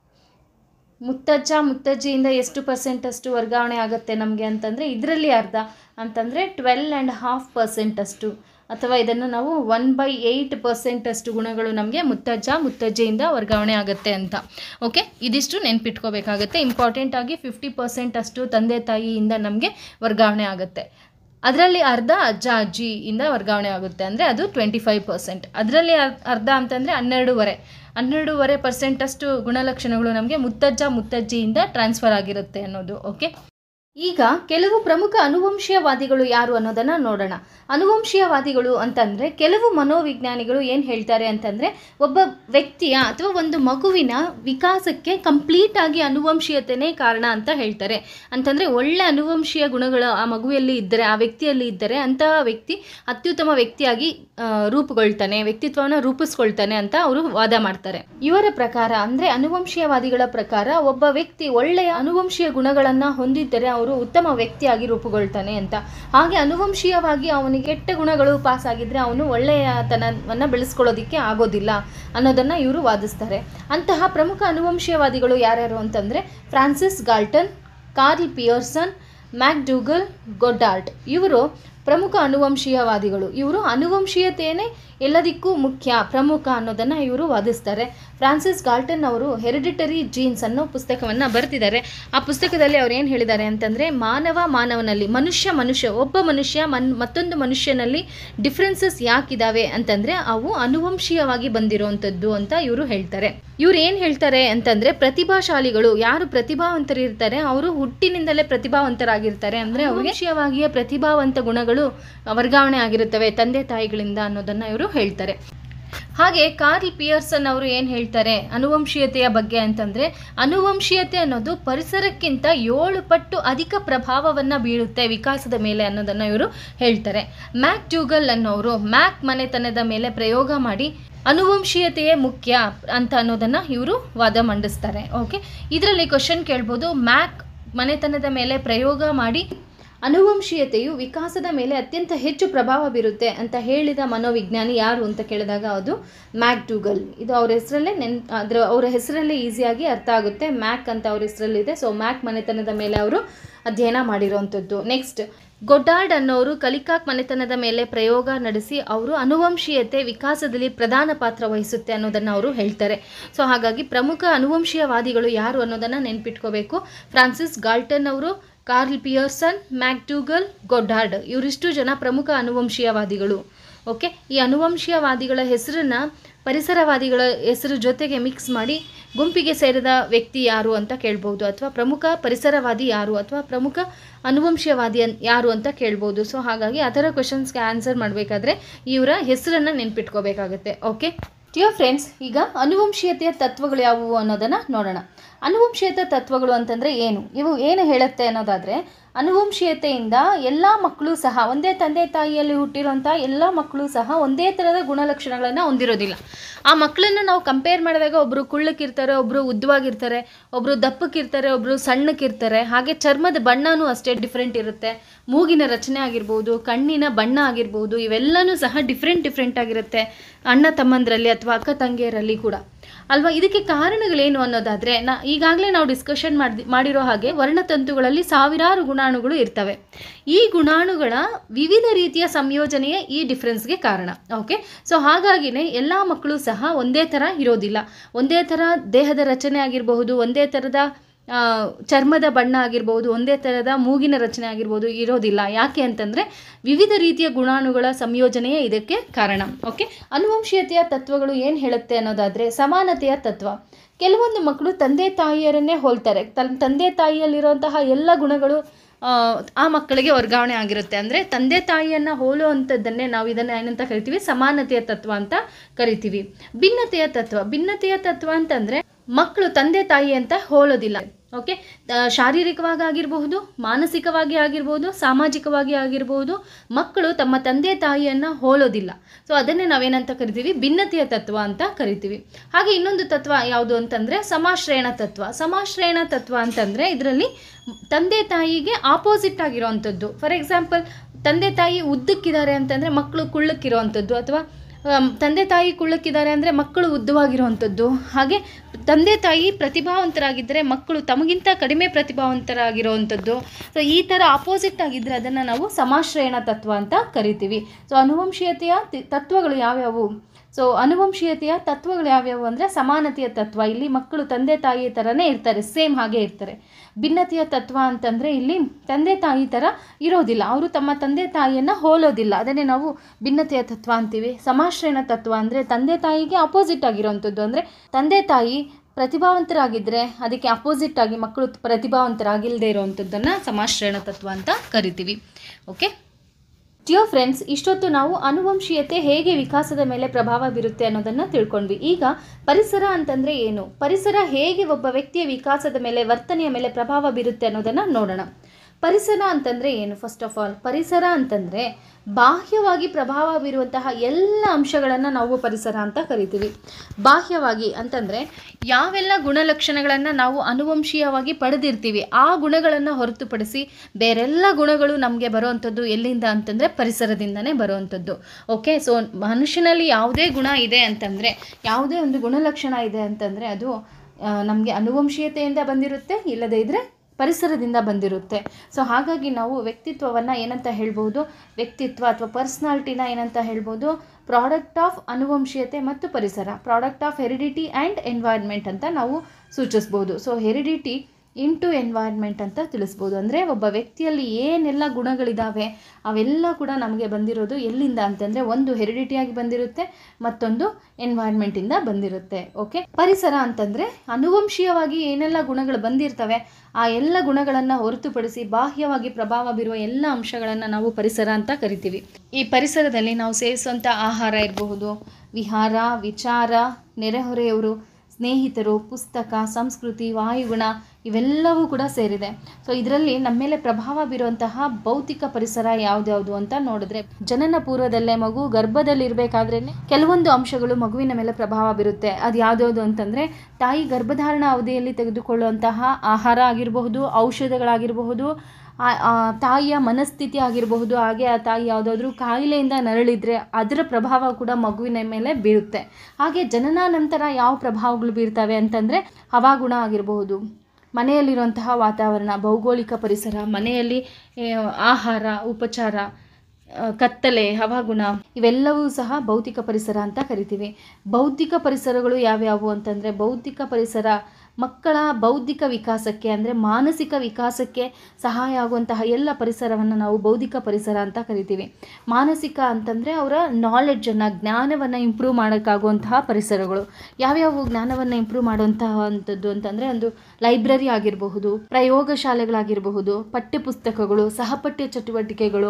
ಮುತ್ತಜ್ಜ ಮುತ್ತಜ್ಜಿಯಿಂದ ಎಷ್ಟು ಪರ್ಸೆಂಟ್ ಅಷ್ಟು ವರ್ಗಾವಣೆ ಆಗುತ್ತೆ ನಮಗೆ ಅಂತಂದರೆ ಇದರಲ್ಲಿ ಅರ್ಧ ಅಂತಂದರೆ ಟ್ವೆಲ್ ಆ್ಯಂಡ್ ಹಾಫ್ ಪರ್ಸೆಂಟ್ ಅಷ್ಟು ಅಥವಾ ಇದನ್ನು ನಾವು ಒನ್ ಬೈ ಏಯ್ಟ್ ಪರ್ಸೆಂಟ್ ಅಷ್ಟು ಗುಣಗಳು ನಮಗೆ ಮುತ್ತಜ್ಜ ಮುತ್ತಜ್ಜಿಯಿಂದ ವರ್ಗಾವಣೆ ಆಗುತ್ತೆ ಅಂತ ಓಕೆ ಇದಿಷ್ಟು ನೆನ್ಪಿಟ್ಕೋಬೇಕಾಗುತ್ತೆ ಇಂಪಾರ್ಟೆಂಟ್ ಆಗಿ ಫಿಫ್ಟಿ ಪರ್ಸೆಂಟ್ ಅಷ್ಟು ತಂದೆ ತಾಯಿಯಿಂದ ನಮಗೆ ವರ್ಗಾವಣೆ ಆಗುತ್ತೆ ಅದರಲ್ಲಿ ಅರ್ಧ ಅಜ್ಜ ಅಜ್ಜಿಯಿಂದ ವರ್ಗಾವಣೆ ಆಗುತ್ತೆ ಅಂದರೆ ಅದು ಟ್ವೆಂಟಿ ಫೈವ್ ಪರ್ಸೆಂಟ್ ಅದರಲ್ಲಿ ಅರ್ಧ ಅಂತಂದರೆ ಹನ್ನೆರಡೂವರೆ ಹನ್ನೆರಡೂವರೆ ಪರ್ಸೆಂಟಷ್ಟು ಗುಣಲಕ್ಷಣಗಳು ನಮಗೆ ಮುತ್ತಜ್ಜ ಮುತ್ತಜ್ಜಿಯಿಂದ ಟ್ರಾನ್ಸ್ಫರ್ ಆಗಿರುತ್ತೆ ಅನ್ನೋದು ಓಕೆ ಈಗ ಕೆಲವು ಪ್ರಮುಖ ಅನುವಂಶೀಯವಾದಿಗಳು ಯಾರು ಅನ್ನೋದನ್ನು ನೋಡೋಣ ಅನುವಂಶೀಯವಾದಿಗಳು ಅಂತಂದರೆ ಕೆಲವು ಮನೋವಿಜ್ಞಾನಿಗಳು ಏನು ಹೇಳ್ತಾರೆ ಅಂತಂದರೆ ಒಬ್ಬ ವ್ಯಕ್ತಿಯ ಅಥವಾ ಒಂದು ಮಗುವಿನ ವಿಕಾಸಕ್ಕೆ ಕಂಪ್ಲೀಟಾಗಿ ಅನುವಂಶೀಯತೆಯೇ ಕಾರಣ ಅಂತ ಹೇಳ್ತಾರೆ ಅಂತಂದರೆ ಒಳ್ಳೆ ಅನುವಂಶೀಯ ಗುಣಗಳು ಆ ಮಗುವಲ್ಲಿ ಇದ್ದರೆ ಆ ವ್ಯಕ್ತಿಯಲ್ಲಿ ಇದ್ದರೆ ಅಂತಹ ವ್ಯಕ್ತಿ ಅತ್ಯುತ್ತಮ ವ್ಯಕ್ತಿಯಾಗಿ ಆ, ರೂಪುಗೊಳ್ತಾನೆ ವ್ಯಕ್ತಿತ್ವವನ್ನು ರೂಪಿಸ್ಕೊಳ್ತಾನೆ ಅಂತ ಅವರು ವಾದ ಮಾಡ್ತಾರೆ ಇವರ ಪ್ರಕಾರ ಅಂದರೆ ಅನುವಂಶೀಯವಾದಿಗಳ ಪ್ರಕಾರ ಒಬ್ಬ ವ್ಯಕ್ತಿ ಒಳ್ಳೆಯ ಅನುವಂಶೀಯ ಗುಣಗಳನ್ನು ಹೊಂದಿದ್ದರೆ ಅವರು ಉತ್ತಮ ವ್ಯಕ್ತಿಯಾಗಿ ರೂಪುಗೊಳ್ತಾನೆ ಅಂತ ಹಾಗೆ ಅನುವಂಶೀಯವಾಗಿ ಅವನಿಗೆ ಕೆಟ್ಟ ಗುಣಗಳು ಪಾಸ್ ಆಗಿದ್ರೆ ಅವನು ಒಳ್ಳೆಯತನವನ್ನು ಬೆಳೆಸ್ಕೊಳ್ಳೋದಕ್ಕೆ ಆಗೋದಿಲ್ಲ ಅನ್ನೋದನ್ನು ಇವರು ವಾದಿಸ್ತಾರೆ ಅಂತಹ ಪ್ರಮುಖ ಅನುವಂಶೀಯವಾದಿಗಳು ಯಾರ್ಯಾರು ಅಂತಂದರೆ Francis Galton Karl Pearson McDougall Goddard ಇವರು ಪ್ರಮುಖ ಅನುವಂಶೀಯವಾದಿಗಳು ಇವರು ಅನುವಂಶೀಯತೆಯೇ ಎಲ್ಲದಕ್ಕೂ ಮುಖ್ಯ ಪ್ರಮುಖ ಅನ್ನೋದನ್ನು ಇವರು ವಾದಿಸ್ತಾರೆ ಫ್ರಾನ್ಸಿಸ್ ಗಾಲ್ಟನ್ ಅವರು ಹೆರಿಡಿಟರಿ ಜೀನ್ಸ್ ಅನ್ನೋ ಪುಸ್ತಕವನ್ನು ಬರೆದಿದ್ದಾರೆ ಆ ಪುಸ್ತಕದಲ್ಲಿ ಅವ್ರು ಏನು ಹೇಳಿದ್ದಾರೆ ಅಂತಂದರೆ ಮಾನವ ಮಾನವನಲ್ಲಿ ಮನುಷ್ಯ ಮನುಷ್ಯ ಒಬ್ಬ ಮನುಷ್ಯ ಮನ್ ಮತ್ತೊಂದು ಮನುಷ್ಯನಲ್ಲಿ ಡಿಫ್ರೆನ್ಸಸ್ ಯಾಕಿದಾವೆ ಅಂತಂದರೆ ಅವು ಅನುವಂಶೀಯವಾಗಿ ಬಂದಿರುವಂಥದ್ದು ಅಂತ ಇವರು ಹೇಳ್ತಾರೆ ಇವ್ರು ಏನು ಹೇಳ್ತಾರೆ ಅಂತಂದರೆ ಪ್ರತಿಭಾಶಾಲಿಗಳು ಯಾರು ಪ್ರತಿಭಾವಂತರಿರ್ತಾರೆ ಅವರು ಹುಟ್ಟಿನಿಂದಲೇ ಪ್ರತಿಭಾವಂತರಾಗಿರ್ತಾರೆ ಅಂದರೆ ವಂಶೀಯವಾಗಿಯೇ ಪ್ರತಿಭಾವಂತ ಗುಣಗಳು ವರ್ಗಾವಣೆ ಆಗಿರುತ್ತವೆ ತಂದೆ ತಾಯಿಗಳಿಂದ ಅನ್ನೋದನ್ನು ಇವರು ಹೇಳ್ತಾರೆ ಹಾಗೆ ಕಾರ್ಲ್ ಪಿಯರ್ಸನ್ ಅವರು ಏನು ಹೇಳ್ತಾರೆ ಅನುವಂಶೀಯತೆಯ ಬಗ್ಗೆ ಅಂತಂದರೆ ಅನುವಂಶೀಯತೆ ಅನ್ನೋದು ಪರಿಸರಕ್ಕಿಂತ ಏಳು ಪಟ್ಟು ಅಧಿಕ ಪ್ರಭಾವವನ್ನು ಬೀಳುತ್ತೆ ವಿಕಾಸದ ಮೇಲೆ ಅನ್ನೋದನ್ನು ಇವರು ಹೇಳ್ತಾರೆ ಮ್ಯಾಕ್ ಟ್ಯೂಗಲ್ ಅನ್ನೋರು ಮ್ಯಾಕ್ ಮನೆತನದ ಮೇಲೆ ಪ್ರಯೋಗ ಮಾಡಿ ಅನುವಂಶೀಯತೆಯೇ ಮುಖ್ಯ ಅಂತ ಅನ್ನೋದನ್ನು ಇವರು ವಾದ ಮಂಡಿಸ್ತಾರೆ ಓಕೆ ಇದರಲ್ಲಿ ಕ್ವಶನ್ ಕೇಳ್ಬೋದು ಮ್ಯಾಕ್ ಮನೆತನದ ಮೇಲೆ ಪ್ರಯೋಗ ಮಾಡಿ ಅನುವಂಶೀಯತೆಯು ವಿಕಾಸದ ಮೇಲೆ ಅತ್ಯಂತ ಹೆಚ್ಚು ಪ್ರಭಾವ ಬೀರುತ್ತೆ ಅಂತ ಹೇಳಿದ ಮನೋವಿಜ್ಞಾನಿ ಯಾರು ಅಂತ ಕೇಳಿದಾಗ ಅದು ಮ್ಯಾಕ್ ಡೂಗಲ್ ಇದು ಅವ್ರ ಹೆಸರಲ್ಲೇ ನೆನ್ ಅದರ ಅವರ ಹೆಸರಲ್ಲೇ ಈಸಿಯಾಗಿ ಅರ್ಥ ಆಗುತ್ತೆ ಮ್ಯಾಕ್ ಅಂತ ಅವ್ರ ಹೆಸರಲ್ಲಿದೆ ಸೊ ಮ್ಯಾಕ್ ಮನೆತನದ ಮೇಲೆ ಅವರು ಅಧ್ಯಯನ ಮಾಡಿರೋವಂಥದ್ದು ನೆಕ್ಸ್ಟ್ ಗೊಡ್ಡಾರ್ಡ್ ಅನ್ನೋರು ಕಲಿಕಾಕ್ ಮನೆತನದ ಮೇಲೆ ಪ್ರಯೋಗ ನಡೆಸಿ ಅವರು ಅನುವಂಶೀಯತೆ ವಿಕಾಸದಲ್ಲಿ ಪ್ರಧಾನ ಪಾತ್ರ ವಹಿಸುತ್ತೆ ಅನ್ನೋದನ್ನು ಅವರು ಹೇಳ್ತಾರೆ ಸೊ ಹಾಗಾಗಿ ಪ್ರಮುಖ ಅನುವಂಶೀಯವಾದಿಗಳು ಯಾರು ಅನ್ನೋದನ್ನು ನೆನ್ಪಿಟ್ಕೋಬೇಕು ಫ್ರಾನ್ಸಿಸ್ ಗಾಲ್ಟನ್ ಅವರು ಕಾರ್ಲ್ ಪಿಯರ್ಸನ್ ಮ್ಯಾಕ್ಡೂಗಲ್ ಗೊಡ್ಡಾರ್ಡ್ ಇವರಿಷ್ಟು ಜನ ಪ್ರಮುಖ ಅನುವಂಶೀಯವಾದಿಗಳು ಓಕೆ ಈ ಅನುವಂಶೀಯವಾದಿಗಳ ಹೆಸರನ್ನ ಪರಿಸರವಾದಿಗಳ ಹೆಸರು ಜೊತೆಗೆ ಮಿಕ್ಸ್ ಮಾಡಿ ಗುಂಪಿಗೆ ಸೇರಿದ ವ್ಯಕ್ತಿ ಯಾರು ಅಂತ ಕೇಳ್ಬೋದು ಅಥವಾ ಪ್ರಮುಖ ಪರಿಸರವಾದಿ ಯಾರು ಅಥವಾ ಪ್ರಮುಖ ಅನುವಂಶೀಯವಾದಿ ಅನ್- ಯಾರು ಅಂತ ಕೇಳ್ಬೋದು ಸೊ ಹಾಗಾಗಿ ಆ ಥರ ಕ್ವಶನ್ಸ್ಗೆ ಆನ್ಸರ್ ಮಾಡಬೇಕಾದ್ರೆ ಇವರ ಹೆಸರನ್ನು ನೆನ್ಪಿಟ್ಕೋಬೇಕಾಗತ್ತೆ ಓಕೆ ಡಿಯರ್ ಫ್ರೆಂಡ್ಸ್ ಈಗ ಅನುವಂಶೀಯತೆಯ ತತ್ವಗಳು ಯಾವುವು ಅನ್ನೋದನ್ನು ನೋಡೋಣ ಅನುವಂಶೀಯತೆ ತತ್ವಗಳು ಅಂತಂದರೆ ಏನು ಇವು ಏನು ಹೇಳುತ್ತೆ ಅನ್ನೋದಾದರೆ ಅನುವಂಶೀಯತೆಯಿಂದ ಎಲ್ಲ ಮಕ್ಕಳು ಸಹ ಒಂದೇ ತಂದೆ ತಾಯಿಯಲ್ಲಿ ಹುಟ್ಟಿರೋಂಥ ಎಲ್ಲ ಮಕ್ಕಳು ಸಹ ಒಂದೇ ಥರದ ಗುಣಲಕ್ಷಣಗಳನ್ನು ಹೊಂದಿರೋದಿಲ್ಲ ಆ ಮಕ್ಕಳನ್ನು ನಾವು ಕಂಪೇರ್ ಮಾಡಿದಾಗ ಒಬ್ಬರು ಕುಳ್ಳಕ್ಕಿರ್ತಾರೆ ಒಬ್ಬರು ಉದ್ದವಾಗಿರ್ತಾರೆ ಒಬ್ಬರು ದಪ್ಪಕ್ಕಿರ್ತಾರೆ ಒಬ್ಬರು ಸಣ್ಣಕ್ಕಿರ್ತಾರೆ ಹಾಗೆ ಚರ್ಮದ ಬಣ್ಣನೂ ಅಷ್ಟೇ ಡಿಫ್ರೆಂಟ್ ಇರುತ್ತೆ ಮೂಗಿನ ರಚನೆ ಆಗಿರ್ಬೋದು ಕಣ್ಣಿನ ಬಣ್ಣ ಆಗಿರ್ಬೋದು ಇವೆಲ್ಲನೂ ಸಹ ಡಿಫ್ರೆಂಟ್ ಡಿಫ್ರೆಂಟ್ ಆಗಿರುತ್ತೆ ಅಣ್ಣ ತಮ್ಮಂದರಲ್ಲಿ ಅಥವಾ ಅಕ್ಕ ತಂಗಿಯರಲ್ಲಿ ಕೂಡ ಅಲ್ವಾ ಇದಕ್ಕೆ ಕಾರಣಗಳೇನು ಅನ್ನೋದಾದರೆ ನಾ ಈಗಾಗಲೇ ನಾವು ಡಿಸ್ಕಷನ್ ಮಾಡಿ ಮಾಡಿರೋ ಹಾಗೆ ವರ್ಣತಂತುಗಳಲ್ಲಿ ಸಾವಿರಾರು ಗುಣಾಣುಗಳು ಇರ್ತವೆ ಈ ಗುಣಾಣುಗಳ ವಿವಿಧ ರೀತಿಯ ಸಂಯೋಜನೆಯೇ ಈ ಡಿಫ್ರೆನ್ಸ್ಗೆ ಕಾರಣ ಓಕೆ ಸೊ ಹಾಗಾಗಿನೇ ಎಲ್ಲ ಮಕ್ಕಳು ಸಹ ಒಂದೇ ಥರ ಇರೋದಿಲ್ಲ ಒಂದೇ ಥರ ದೇಹದ ರಚನೆ ಆಗಿರಬಹುದು ಒಂದೇ ಥರದ ಆ, ಚರ್ಮದ ಬಣ್ಣ ಆಗಿರ್ಬೋದು ಒಂದೇ ಥರದ ಮೂಗಿನ ರಚನೆ ಆಗಿರ್ಬೋದು ಇರೋದಿಲ್ಲ ಯಾಕೆ ಅಂತಂದರೆ ವಿವಿಧ ರೀತಿಯ ಗುಣಾಣುಗಳ ಸಂಯೋಜನೆಯೇ ಇದಕ್ಕೆ ಕಾರಣ ಓಕೆ ಅನುವಂಶೀಯತೆಯ ತತ್ವಗಳು ಏನು ಹೇಳುತ್ತೆ ಅನ್ನೋದಾದರೆ ಸಮಾನತೆಯ ತತ್ವ ಕೆಲವೊಂದು ಮಕ್ಕಳು ತಂದೆ ತಾಯಿಯರನ್ನೇ ಹೋಲ್ತಾರೆ ತನ್ನ ತಂದೆ ತಾಯಿಯಲ್ಲಿರುವಂತಹ ಎಲ್ಲ ಗುಣಗಳು ಆ, ಆ ಮಕ್ಕಳಿಗೆ ವರ್ಗಾವಣೆ ಆಗಿರುತ್ತೆ ಅಂದರೆ ತಂದೆ ತಾಯಿಯನ್ನು ಹೋಲುವಂಥದ್ದನ್ನೇ ನಾವು ಇದನ್ನು ಏನಂತ ಕರಿತೀವಿ ಸಮಾನತೆಯ ತತ್ವ ಅಂತ ಕರಿತೀವಿ ಭಿನ್ನತೆಯ ತತ್ವ ಭಿನ್ನತೆಯ ತತ್ವ ಅಂತಂದರೆ ಮಕ್ಕಳು ತಂದೆ ತಾಯಿ ಅಂತ ಹೋಲೋದಿಲ್ಲ ಓಕೆ ಶಾರೀರಿಕವಾಗಿ ಆಗಿರಬಹುದು ಮಾನಸಿಕವಾಗಿ ಆಗಿರ್ಬೋದು ಸಾಮಾಜಿಕವಾಗಿ ಆಗಿರ್ಬೋದು ಮಕ್ಕಳು ತಮ್ಮ ತಂದೆ ತಾಯಿಯನ್ನು ಹೋಲೋದಿಲ್ಲ ಸೊ ಅದನ್ನೇ ನಾವೇನಂತ ಕರಿತೀವಿ ಭಿನ್ನತೆಯ ತತ್ವ ಅಂತ ಕರಿತೀವಿ ಹಾಗೆ ಇನ್ನೊಂದು ತತ್ವ ಯಾವುದು ಅಂತಂದರೆ ಸಮಾಶ್ರಯಣ ತತ್ವ ಸಮಾಶ್ರಯಣ ತತ್ವ ಅಂತಂದರೆ ಇದರಲ್ಲಿ ತಂದೆ ತಾಯಿಗೆ ಆಪೋಸಿಟ್ ಆಗಿರೋವಂಥದ್ದು ಫಾರ್ ಎಕ್ಸಾಂಪಲ್ ತಂದೆ ತಾಯಿ ಉದ್ದಕ್ಕಿದ್ದಾರೆ ಅಂತಂದರೆ ಮಕ್ಕಳು ಕುಳ್ಳಕ್ಕಿರೋವಂಥದ್ದು ಅಥವಾ ಆಮ್, ತಂದೆ ತಾಯಿ ಕುಳ್ಳಕ್ಕಿದ್ದಾರೆ ಅಂದರೆ ಮಕ್ಕಳು ಉದ್ದವಾಗಿರುವಂಥದ್ದು ಹಾಗೆ ತಂದೆ ತಾಯಿ ಪ್ರತಿಭಾವಂತರಾಗಿದ್ದರೆ ಮಕ್ಕಳು ತಮಗಿಂತ ಕಡಿಮೆ ಪ್ರತಿಭಾವಂತರಾಗಿರುವಂಥದ್ದು ಸೊ ಈ ಥರ ಆಪೋಸಿಟ್ ಆಗಿದ್ದರೆ ಅದನ್ನು ನಾವು ಸಮಾಶ್ರಯಣ ತತ್ವ ಅಂತ ಕರಿತೀವಿ ಸೊ ಅನುವಂಶೀಯತೆಯ ತಿ- ತತ್ವಗಳು ಯಾವ್ಯಾವು ಸೊ ಅನುವಂಶೀಯತೆಯ ತತ್ವಗಳು ಯಾವ್ಯಾವು ಅಂದರೆ ಸಮಾನತೆಯ ತತ್ವ ಇಲ್ಲಿ ಮಕ್ಕಳು ತಂದೆ ತಾಯಿ ಥರನೇ ಇರ್ತಾರೆ ಸೇಮ್ ಹಾಗೆ ಇರ್ತಾರೆ ಭಿನ್ನತೆಯ ತತ್ವ ಅಂತಂದರೆ ಇಲ್ಲಿ ತಂದೆ ತಾಯಿ ಥರ ಇರೋದಿಲ್ಲ ಅವರು ತಮ್ಮ ತಂದೆ ತಾಯಿಯನ್ನು ಹೋಲೋದಿಲ್ಲ ಅದನ್ನೇ ನಾವು ಭಿನ್ನತೆಯ ತತ್ವ ಅಂತೀವಿ ಸಮಾಶ್ರಯಣ ತತ್ವ ಅಂದರೆ ತಂದೆ ತಾಯಿಗೆ ಅಪೋಸಿಟ್ ಆಗಿರೋವಂಥದ್ದು ಅಂದರೆ ತಂದೆ ತಾಯಿ ಪ್ರತಿಭಾವಂತರಾಗಿದ್ದರೆ ಅದಕ್ಕೆ ಅಪೋಸಿಟ್ ಆಗಿ ಮಕ್ಕಳು ಪ್ರತಿಭಾವಂತರಾಗಿಲ್ಲದೆ ಇರೋವಂಥದ್ದನ್ನು ಸಮಾಶ್ರಯಣ ತತ್ವ ಅಂತ ಕರಿತೀವಿ ಓಕೆ ಡಿಯರ್ ಫ್ರೆಂಡ್ಸ್ ಇಷ್ಟೊತ್ತು ನಾವು ಅನುವಂಶೀಯತೆ ಹೇಗೆ ವಿಕಾಸದ ಮೇಲೆ ಪ್ರಭಾವ ಬೀರುತ್ತೆ ಅನ್ನೋದನ್ನು ತಿಳ್ಕೊಂಡ್ವಿ ಈಗ ಪರಿಸರ ಅಂತಂದರೆ ಏನು ಪರಿಸರ ಹೇಗೆ ಒಬ್ಬ ವ್ಯಕ್ತಿಯ ವಿಕಾಸದ ಮೇಲೆ ವರ್ತನೆಯ ಮೇಲೆ ಪ್ರಭಾವ ಬೀರುತ್ತೆ ಅನ್ನೋದನ್ನು ನೋಡೋಣ ಪರಿಸರ ಅಂತಂದರೆ ಏನು ಫಸ್ಟ್ ಆಫ್ ಆಲ್ ಪರಿಸರ ಅಂತಂದರೆ ಬಾಹ್ಯವಾಗಿ ಪ್ರಭಾವ ಬೀರುವಂತಹ ಎಲ್ಲ ಅಂಶಗಳನ್ನು ನಾವು ಪರಿಸರ ಅಂತ ಕರಿತೀವಿ ಬಾಹ್ಯವಾಗಿ ಅಂತಂದರೆ ಯಾವೆಲ್ಲ ಗುಣಲಕ್ಷಣಗಳನ್ನು ನಾವು ಅನುವಂಶೀಯವಾಗಿ ಪಡೆದಿರ್ತೀವಿ ಆ ಗುಣಗಳನ್ನು ಹೊರತುಪಡಿಸಿ ಬೇರೆಲ್ಲ ಗುಣಗಳು ನಮಗೆ ಬರುವಂಥದ್ದು ಎಲ್ಲಿಂದ ಅಂತಂದರೆ ಪರಿಸರದಿಂದನೇ ಬರುವಂಥದ್ದು ಓಕೆ ಸೊ ಮನುಷ್ಯನಲ್ಲಿ ಯಾವುದೇ ಗುಣ ಇದೆ ಅಂತಂದರೆ ಯಾವುದೇ ಒಂದು ಗುಣಲಕ್ಷಣ ಇದೆ ಅಂತಂದರೆ ಅದು ನಮಗೆ ಅನುವಂಶೀಯತೆಯಿಂದ ಬಂದಿರುತ್ತೆ ಇಲ್ಲದೇ ಇದ್ದರೆ ಪರಿಸರದಿಂದ ಬಂದಿರುತ್ತೆ ಸೊ ಹಾಗಾಗಿ ನಾವು ವ್ಯಕ್ತಿತ್ವವನ್ನು ಏನಂತ ಹೇಳ್ಬೋದು ವ್ಯಕ್ತಿತ್ವ ಅಥವಾ ಪರ್ಸ್ನಾಲಿಟಿನ ಏನಂತ ಹೇಳ್ಬೋದು ಪ್ರಾಡಕ್ಟ್ ಆಫ್ ಅನುವಂಶೀಯತೆ ಮತ್ತು ಪರಿಸರ product of heredity and environment ಅಂತ ನಾವು ಸೂಚಿಸ್ಬೋದು ಸೊ ಹೆರಿಡಿಟಿ ಇಂಟು ಎನ್ವೈರ್ಮೆಂಟ್ ಅಂತ ತಿಳಿಸ್ಬೋದು ಅಂದರೆ ಒಬ್ಬ ವ್ಯಕ್ತಿಯಲ್ಲಿ ಏನೆಲ್ಲ ಗುಣಗಳಿದ್ದಾವೆ ಅವೆಲ್ಲ ಕೂಡ ನಮಗೆ ಬಂದಿರೋದು ಎಲ್ಲಿಂದ ಅಂತಂದರೆ ಒಂದು ಹೆರಿಡಿಟಿಯಾಗಿ ಬಂದಿರುತ್ತೆ ಮತ್ತೊಂದು ಎನ್ವೈರ್ಮೆಂಟಿಂದ ಬಂದಿರುತ್ತೆ ಓಕೆ ಪರಿಸರ ಅಂತಂದರೆ ಅನುವಂಶೀಯವಾಗಿ ಏನೆಲ್ಲ ಗುಣಗಳು ಬಂದಿರ್ತವೆ ಆ ಎಲ್ಲ ಗುಣಗಳನ್ನು ಹೊರತುಪಡಿಸಿ ಬಾಹ್ಯವಾಗಿ ಪ್ರಭಾವ ಬೀರುವ ಎಲ್ಲ ಅಂಶಗಳನ್ನು ನಾವು ಪರಿಸರ ಅಂತ ಕರಿತೀವಿ ಈ ಪರಿಸರದಲ್ಲಿ ನಾವು ಸೇವಿಸುವಂಥ ಆಹಾರ ಇರಬಹುದು ವಿಹಾರ ವಿಚಾರ ನೆರೆಹೊರೆಯವರು ಸ್ನೇಹಿತರು ಪುಸ್ತಕ ಸಂಸ್ಕೃತಿ ವಾಯುಗುಣ ಇವೆಲ್ಲವೂ ಕೂಡ ಸೇರಿದೆ ಸೊ ಇದರಲ್ಲಿ ನಮ್ಮ ಮೇಲೆ ಪ್ರಭಾವ ಬೀರುವಂತಹ ಭೌತಿಕ ಪರಿಸರ ಯಾವ್ದ್ಯಾವುದು ಅಂತ ನೋಡಿದ್ರೆ ಜನನ ಪೂರ್ವದಲ್ಲೇ ಮಗು ಗರ್ಭದಲ್ಲಿರಬೇಕಾದ್ರೇ ಕೆಲವೊಂದು ಅಂಶಗಳು ಮಗುವಿನ ಮೇಲೆ ಪ್ರಭಾವ ಬೀರುತ್ತೆ ಅದು ಯಾವ್ದ್ಯಾವುದು ಅಂತಂದರೆ ತಾಯಿ ಗರ್ಭಧಾರಣ ಅವಧಿಯಲ್ಲಿ ತೆಗೆದುಕೊಳ್ಳುವಂತಹ ಆಹಾರ ಆಗಿರಬಹುದು ಔಷಧಗಳಾಗಿರಬಹುದು ಆ ಆ ತಾಯಿಯ ಮನಸ್ಥಿತಿ ಆಗಿರಬಹುದು ಹಾಗೆ ಆ ತಾಯಿ ಯಾವುದಾದ್ರೂ ಕಾಯಿಲೆಯಿಂದ ನರಳಿದ್ರೆ ಅದರ ಪ್ರಭಾವ ಕೂಡ ಮಗುವಿನ ಮೇಲೆ ಬೀರುತ್ತೆ ಹಾಗೆ ಜನನ ನಂತರ ಯಾವ ಪ್ರಭಾವಗಳು ಬೀರ್ತವೆ ಅಂತಂದರೆ ಹವಾಗುಣ ಆಗಿರಬಹುದು ಮನೆಯಲ್ಲಿರುವಂತಹ ವಾತಾವರಣ ಭೌಗೋಳಿಕ ಪರಿಸರ ಮನೆಯಲ್ಲಿ ಏ, ಆಹಾರ ಉಪಚಾರ ಆ, ಕತ್ತಲೆ ಹವಾಗುಣ ಇವೆಲ್ಲವೂ ಸಹ ಭೌತಿಕ ಪರಿಸರ ಅಂತ ಕರಿತೀವಿ ಬೌದ್ಧಿಕ ಪರಿಸರಗಳು ಯಾವ್ಯಾವು ಅಂತಂದರೆ ಬೌದ್ಧಿಕ ಪರಿಸರ ಮಕ್ಕಳ ಬೌದ್ಧಿಕ ವಿಕಾಸಕ್ಕೆ ಅಂದರೆ ಮಾನಸಿಕ ವಿಕಾಸಕ್ಕೆ ಸಹಾಯ ಆಗುವಂತಹ ಎಲ್ಲ ಪರಿಸರವನ್ನು ನಾವು ಬೌದ್ಧಿಕ ಪರಿಸರ ಅಂತ ಕರಿತೀವಿ ಮಾನಸಿಕ ಅಂತಂದರೆ ಅವರ ನಾಲೆಡ್ಜನ್ನು ಜ್ಞಾನವನ್ನು ಇಂಪ್ರೂವ್ ಮಾಡೋಕ್ಕಾಗುವಂತಹ ಪರಿಸರಗಳು ಯಾವ್ಯಾವ ಜ್ಞಾನವನ್ನು ಇಂಪ್ರೂವ್ ಮಾಡುವಂತಹ ಅಂಥದ್ದು ಅಂತಂದರೆ ಒಂದು ಲೈಬ್ರರಿ ಆಗಿರಬಹುದು ಪ್ರಯೋಗಶಾಲೆಗಳಾಗಿರಬಹುದು ಪಠ್ಯಪುಸ್ತಕಗಳು ಸಹಪಠ್ಯ ಚಟುವಟಿಕೆಗಳು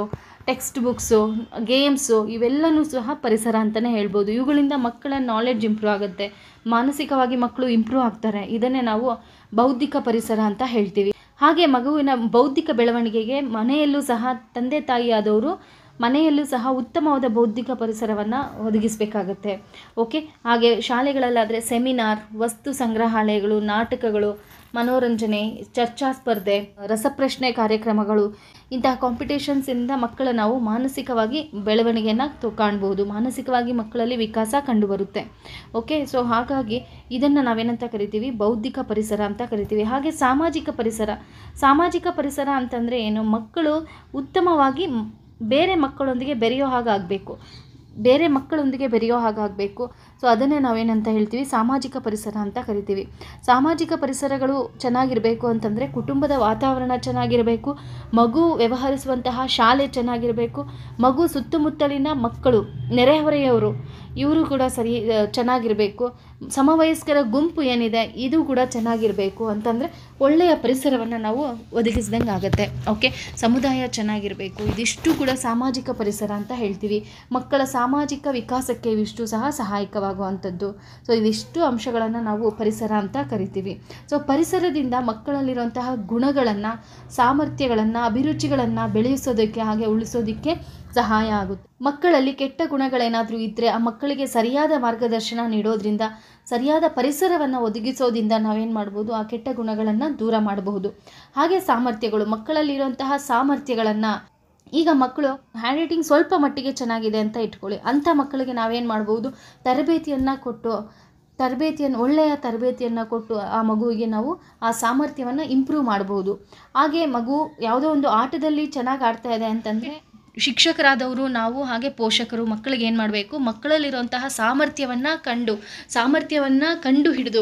ಟೆಕ್ಸ್ಟ್ ಬುಕ್ಸು ಗೇಮ್ಸು ಇವೆಲ್ಲನೂ ಸಹ ಪರಿಸರ ಅಂತಲೇ ಹೇಳ್ಬೋದು ಇವುಗಳಿಂದ ಮಕ್ಕಳ ನಾಲೆಡ್ಜ್ ಇಂಪ್ರೂವ್ ಆಗುತ್ತೆ ಮಾನಸಿಕವಾಗಿ ಮಕ್ಕಳು ಇಂಪ್ರೂವ್ ಆಗ್ತಾರೆ ಇದನ್ನೇ ನಾವು ಬೌದ್ಧಿಕ ಪರಿಸರ ಅಂತ ಹೇಳ್ತೀವಿ ಹಾಗೆ ಮಗುವಿನ ಬೌದ್ಧಿಕ ಬೆಳವಣಿಗೆಗೆ ಮನೆಯಲ್ಲೂ ಸಹ ತಂದೆ ತಾಯಿಯಾದವರು ಮನೆಯಲ್ಲೂ ಸಹ ಉತ್ತಮವಾದ ಬೌದ್ಧಿಕ ಪರಿಸರವನ್ನು ಒದಗಿಸಬೇಕಾಗತ್ತೆ ಓಕೆ ಹಾಗೆ ಶಾಲೆಗಳಲ್ಲಾದರೆ ಸೆಮಿನಾರ್ ವಸ್ತು ಸಂಗ್ರಹಾಲಯಗಳು ನಾಟಕಗಳು ಮನೋರಂಜನೆ ಚರ್ಚಾ ಸ್ಪರ್ಧೆ ರಸಪ್ರಶ್ನೆ ಕಾರ್ಯಕ್ರಮಗಳು ಇಂತಹ ಕಾಂಪಿಟೇಷನ್ಸಿಂದ ಮಕ್ಕಳ ನಾವು ಮಾನಸಿಕವಾಗಿ ಬೆಳವಣಿಗೆಯನ್ನು ತು ಕಾಣ್ಬೋದು ಮಾನಸಿಕವಾಗಿ ಮಕ್ಕಳಲ್ಲಿ ವಿಕಾಸ ಕಂಡುಬರುತ್ತೆ ಓಕೆ ಸೊ ಹಾಗಾಗಿ ಇದನ್ನು ನಾವೇನಂತ ಕರಿತೀವಿ ಬೌದ್ಧಿಕ ಪರಿಸರ ಅಂತ ಕರಿತೀವಿ ಹಾಗೆ ಸಾಮಾಜಿಕ ಪರಿಸರ ಸಾಮಾಜಿಕ ಪರಿಸರ ಅಂತಂದರೆ ಏನು ಮಕ್ಕಳು ಉತ್ತಮವಾಗಿ ಮ್- ಬೇರೆ ಮಕ್ಕಳೊಂದಿಗೆ ಬೆರೆಯೋ ಹಾಗಾಗಬೇಕು ಬೇರೆ ಮಕ್ಕಳೊಂದಿಗೆ ಬೆರೆಯೋ ಹಾಗಾಗಬೇಕು ಸೊ ಅದನ್ನೇ ನಾವೇನಂತ ಹೇಳ್ತೀವಿ ಸಾಮಾಜಿಕ ಪರಿಸರ ಅಂತ ಕರಿತೀವಿ ಸಾಮಾಜಿಕ ಪರಿಸರಗಳು ಚೆನ್ನಾಗಿರಬೇಕು ಅಂತಂದರೆ ಕುಟುಂಬದ ವಾತಾವರಣ ಚೆನ್ನಾಗಿರಬೇಕು ಮಗು ವ್ಯವಹರಿಸುವಂತಹ ಶಾಲೆ ಚೆನ್ನಾಗಿರಬೇಕು ಮಗು ಸುತ್ತಮುತ್ತಲಿನ ಮಕ್ಕಳು ನೆರೆಹೊರೆಯವರು ಇವರು ಕೂಡ ಸರಿ ಆ, ಚೆನ್ನಾಗಿರಬೇಕು ಸಮವಯಸ್ಕರ ಗುಂಪು ಏನಿದೆ ಇದು ಕೂಡ ಚೆನ್ನಾಗಿರಬೇಕು ಅಂತಂದರೆ ಒಳ್ಳೆಯ ಪರಿಸರವನ್ನು ನಾವು ಒದಗಿಸ್ದಂಗೆ ಆಗುತ್ತೆ ಓಕೆ ಸಮುದಾಯ ಚೆನ್ನಾಗಿರಬೇಕು ಇದಿಷ್ಟು ಕೂಡ ಸಾಮಾಜಿಕ ಪರಿಸರ ಅಂತ ಹೇಳ್ತೀವಿ ಮಕ್ಕಳ ಸಾಮಾಜಿಕ ವಿಕಾಸಕ್ಕೆ ಇವಿಷ್ಟು ಸಹ ಸಹಾಯಕವಾಗುವಂಥದ್ದು ಸೊ ಇವಿಷ್ಟು ಅಂಶಗಳನ್ನು ನಾವು ಪರಿಸರ ಅಂತ ಕರಿತೀವಿ ಸೊ ಪರಿಸರದಿಂದ ಮಕ್ಕಳಲ್ಲಿರುವಂತಹ ಗುಣಗಳನ್ನು ಸಾಮರ್ಥ್ಯಗಳನ್ನು ಅಭಿರುಚಿಗಳನ್ನು ಬೆಳೆಸೋದಕ್ಕೆ ಹಾಗೆ ಉಳಿಸೋದಕ್ಕೆ ಸಹಾಯ ಆಗುತ್ತೆ ಮಕ್ಕಳಲ್ಲಿ ಕೆಟ್ಟ ಗುಣಗಳೇನಾದರೂ ಇದ್ದರೆ ಆ ಮಕ್ಕಳಿಗೆ ಸರಿಯಾದ ಮಾರ್ಗದರ್ಶನ ನೀಡೋದ್ರಿಂದ ಸರಿಯಾದ ಪರಿಸರವನ್ನು ಒದಗಿಸೋದ್ರಿಂದ ನಾವೇನು ಮಾಡ್ಬೋದು ಆ ಕೆಟ್ಟ ಗುಣಗಳನ್ನು ದೂರ ಮಾಡಬಹುದು ಹಾಗೆ ಸಾಮರ್ಥ್ಯಗಳು ಮಕ್ಕಳಲ್ಲಿರುವಂತಹ ಸಾಮರ್ಥ್ಯಗಳನ್ನು ಈಗ ಮಕ್ಕಳು ಹ್ಯಾಂಡ್ ರೈಟಿಂಗ್ ಸ್ವಲ್ಪ ಮಟ್ಟಿಗೆ ಚೆನ್ನಾಗಿದೆ ಅಂತ ಇಟ್ಕೊಳ್ಳಿ ಅಂಥ ಮಕ್ಕಳಿಗೆ ನಾವೇನು ಮಾಡ್ಬೋದು ತರಬೇತಿಯನ್ನು ಕೊಟ್ಟು ತರಬೇತಿಯನ್ನು ಒಳ್ಳೆಯ ತರಬೇತಿಯನ್ನು ಕೊಟ್ಟು ಆ ಮಗುವಿಗೆ ನಾವು ಆ ಸಾಮರ್ಥ್ಯವನ್ನು ಇಂಪ್ರೂವ್ ಮಾಡ್ಬೋದು ಹಾಗೆ ಮಗು ಯಾವುದೋ ಒಂದು ಆಟದಲ್ಲಿ ಚೆನ್ನಾಗಿ ಆಡ್ತಾ ಇದೆ ಅಂತಂದರೆ ಶಿಕ್ಷಕರಾದವರು ನಾವು ಹಾಗೆ ಪೋಷಕರು ಮಕ್ಕಳಿಗೆ ಏನು ಮಾಡಬೇಕು ಮಕ್ಕಳಲ್ಲಿರುವಂತಹ ಸಾಮರ್ಥ್ಯವನ್ನು ಕಂಡು ಸಾಮರ್ಥ್ಯವನ್ನು ಕಂಡು ಹಿಡಿದು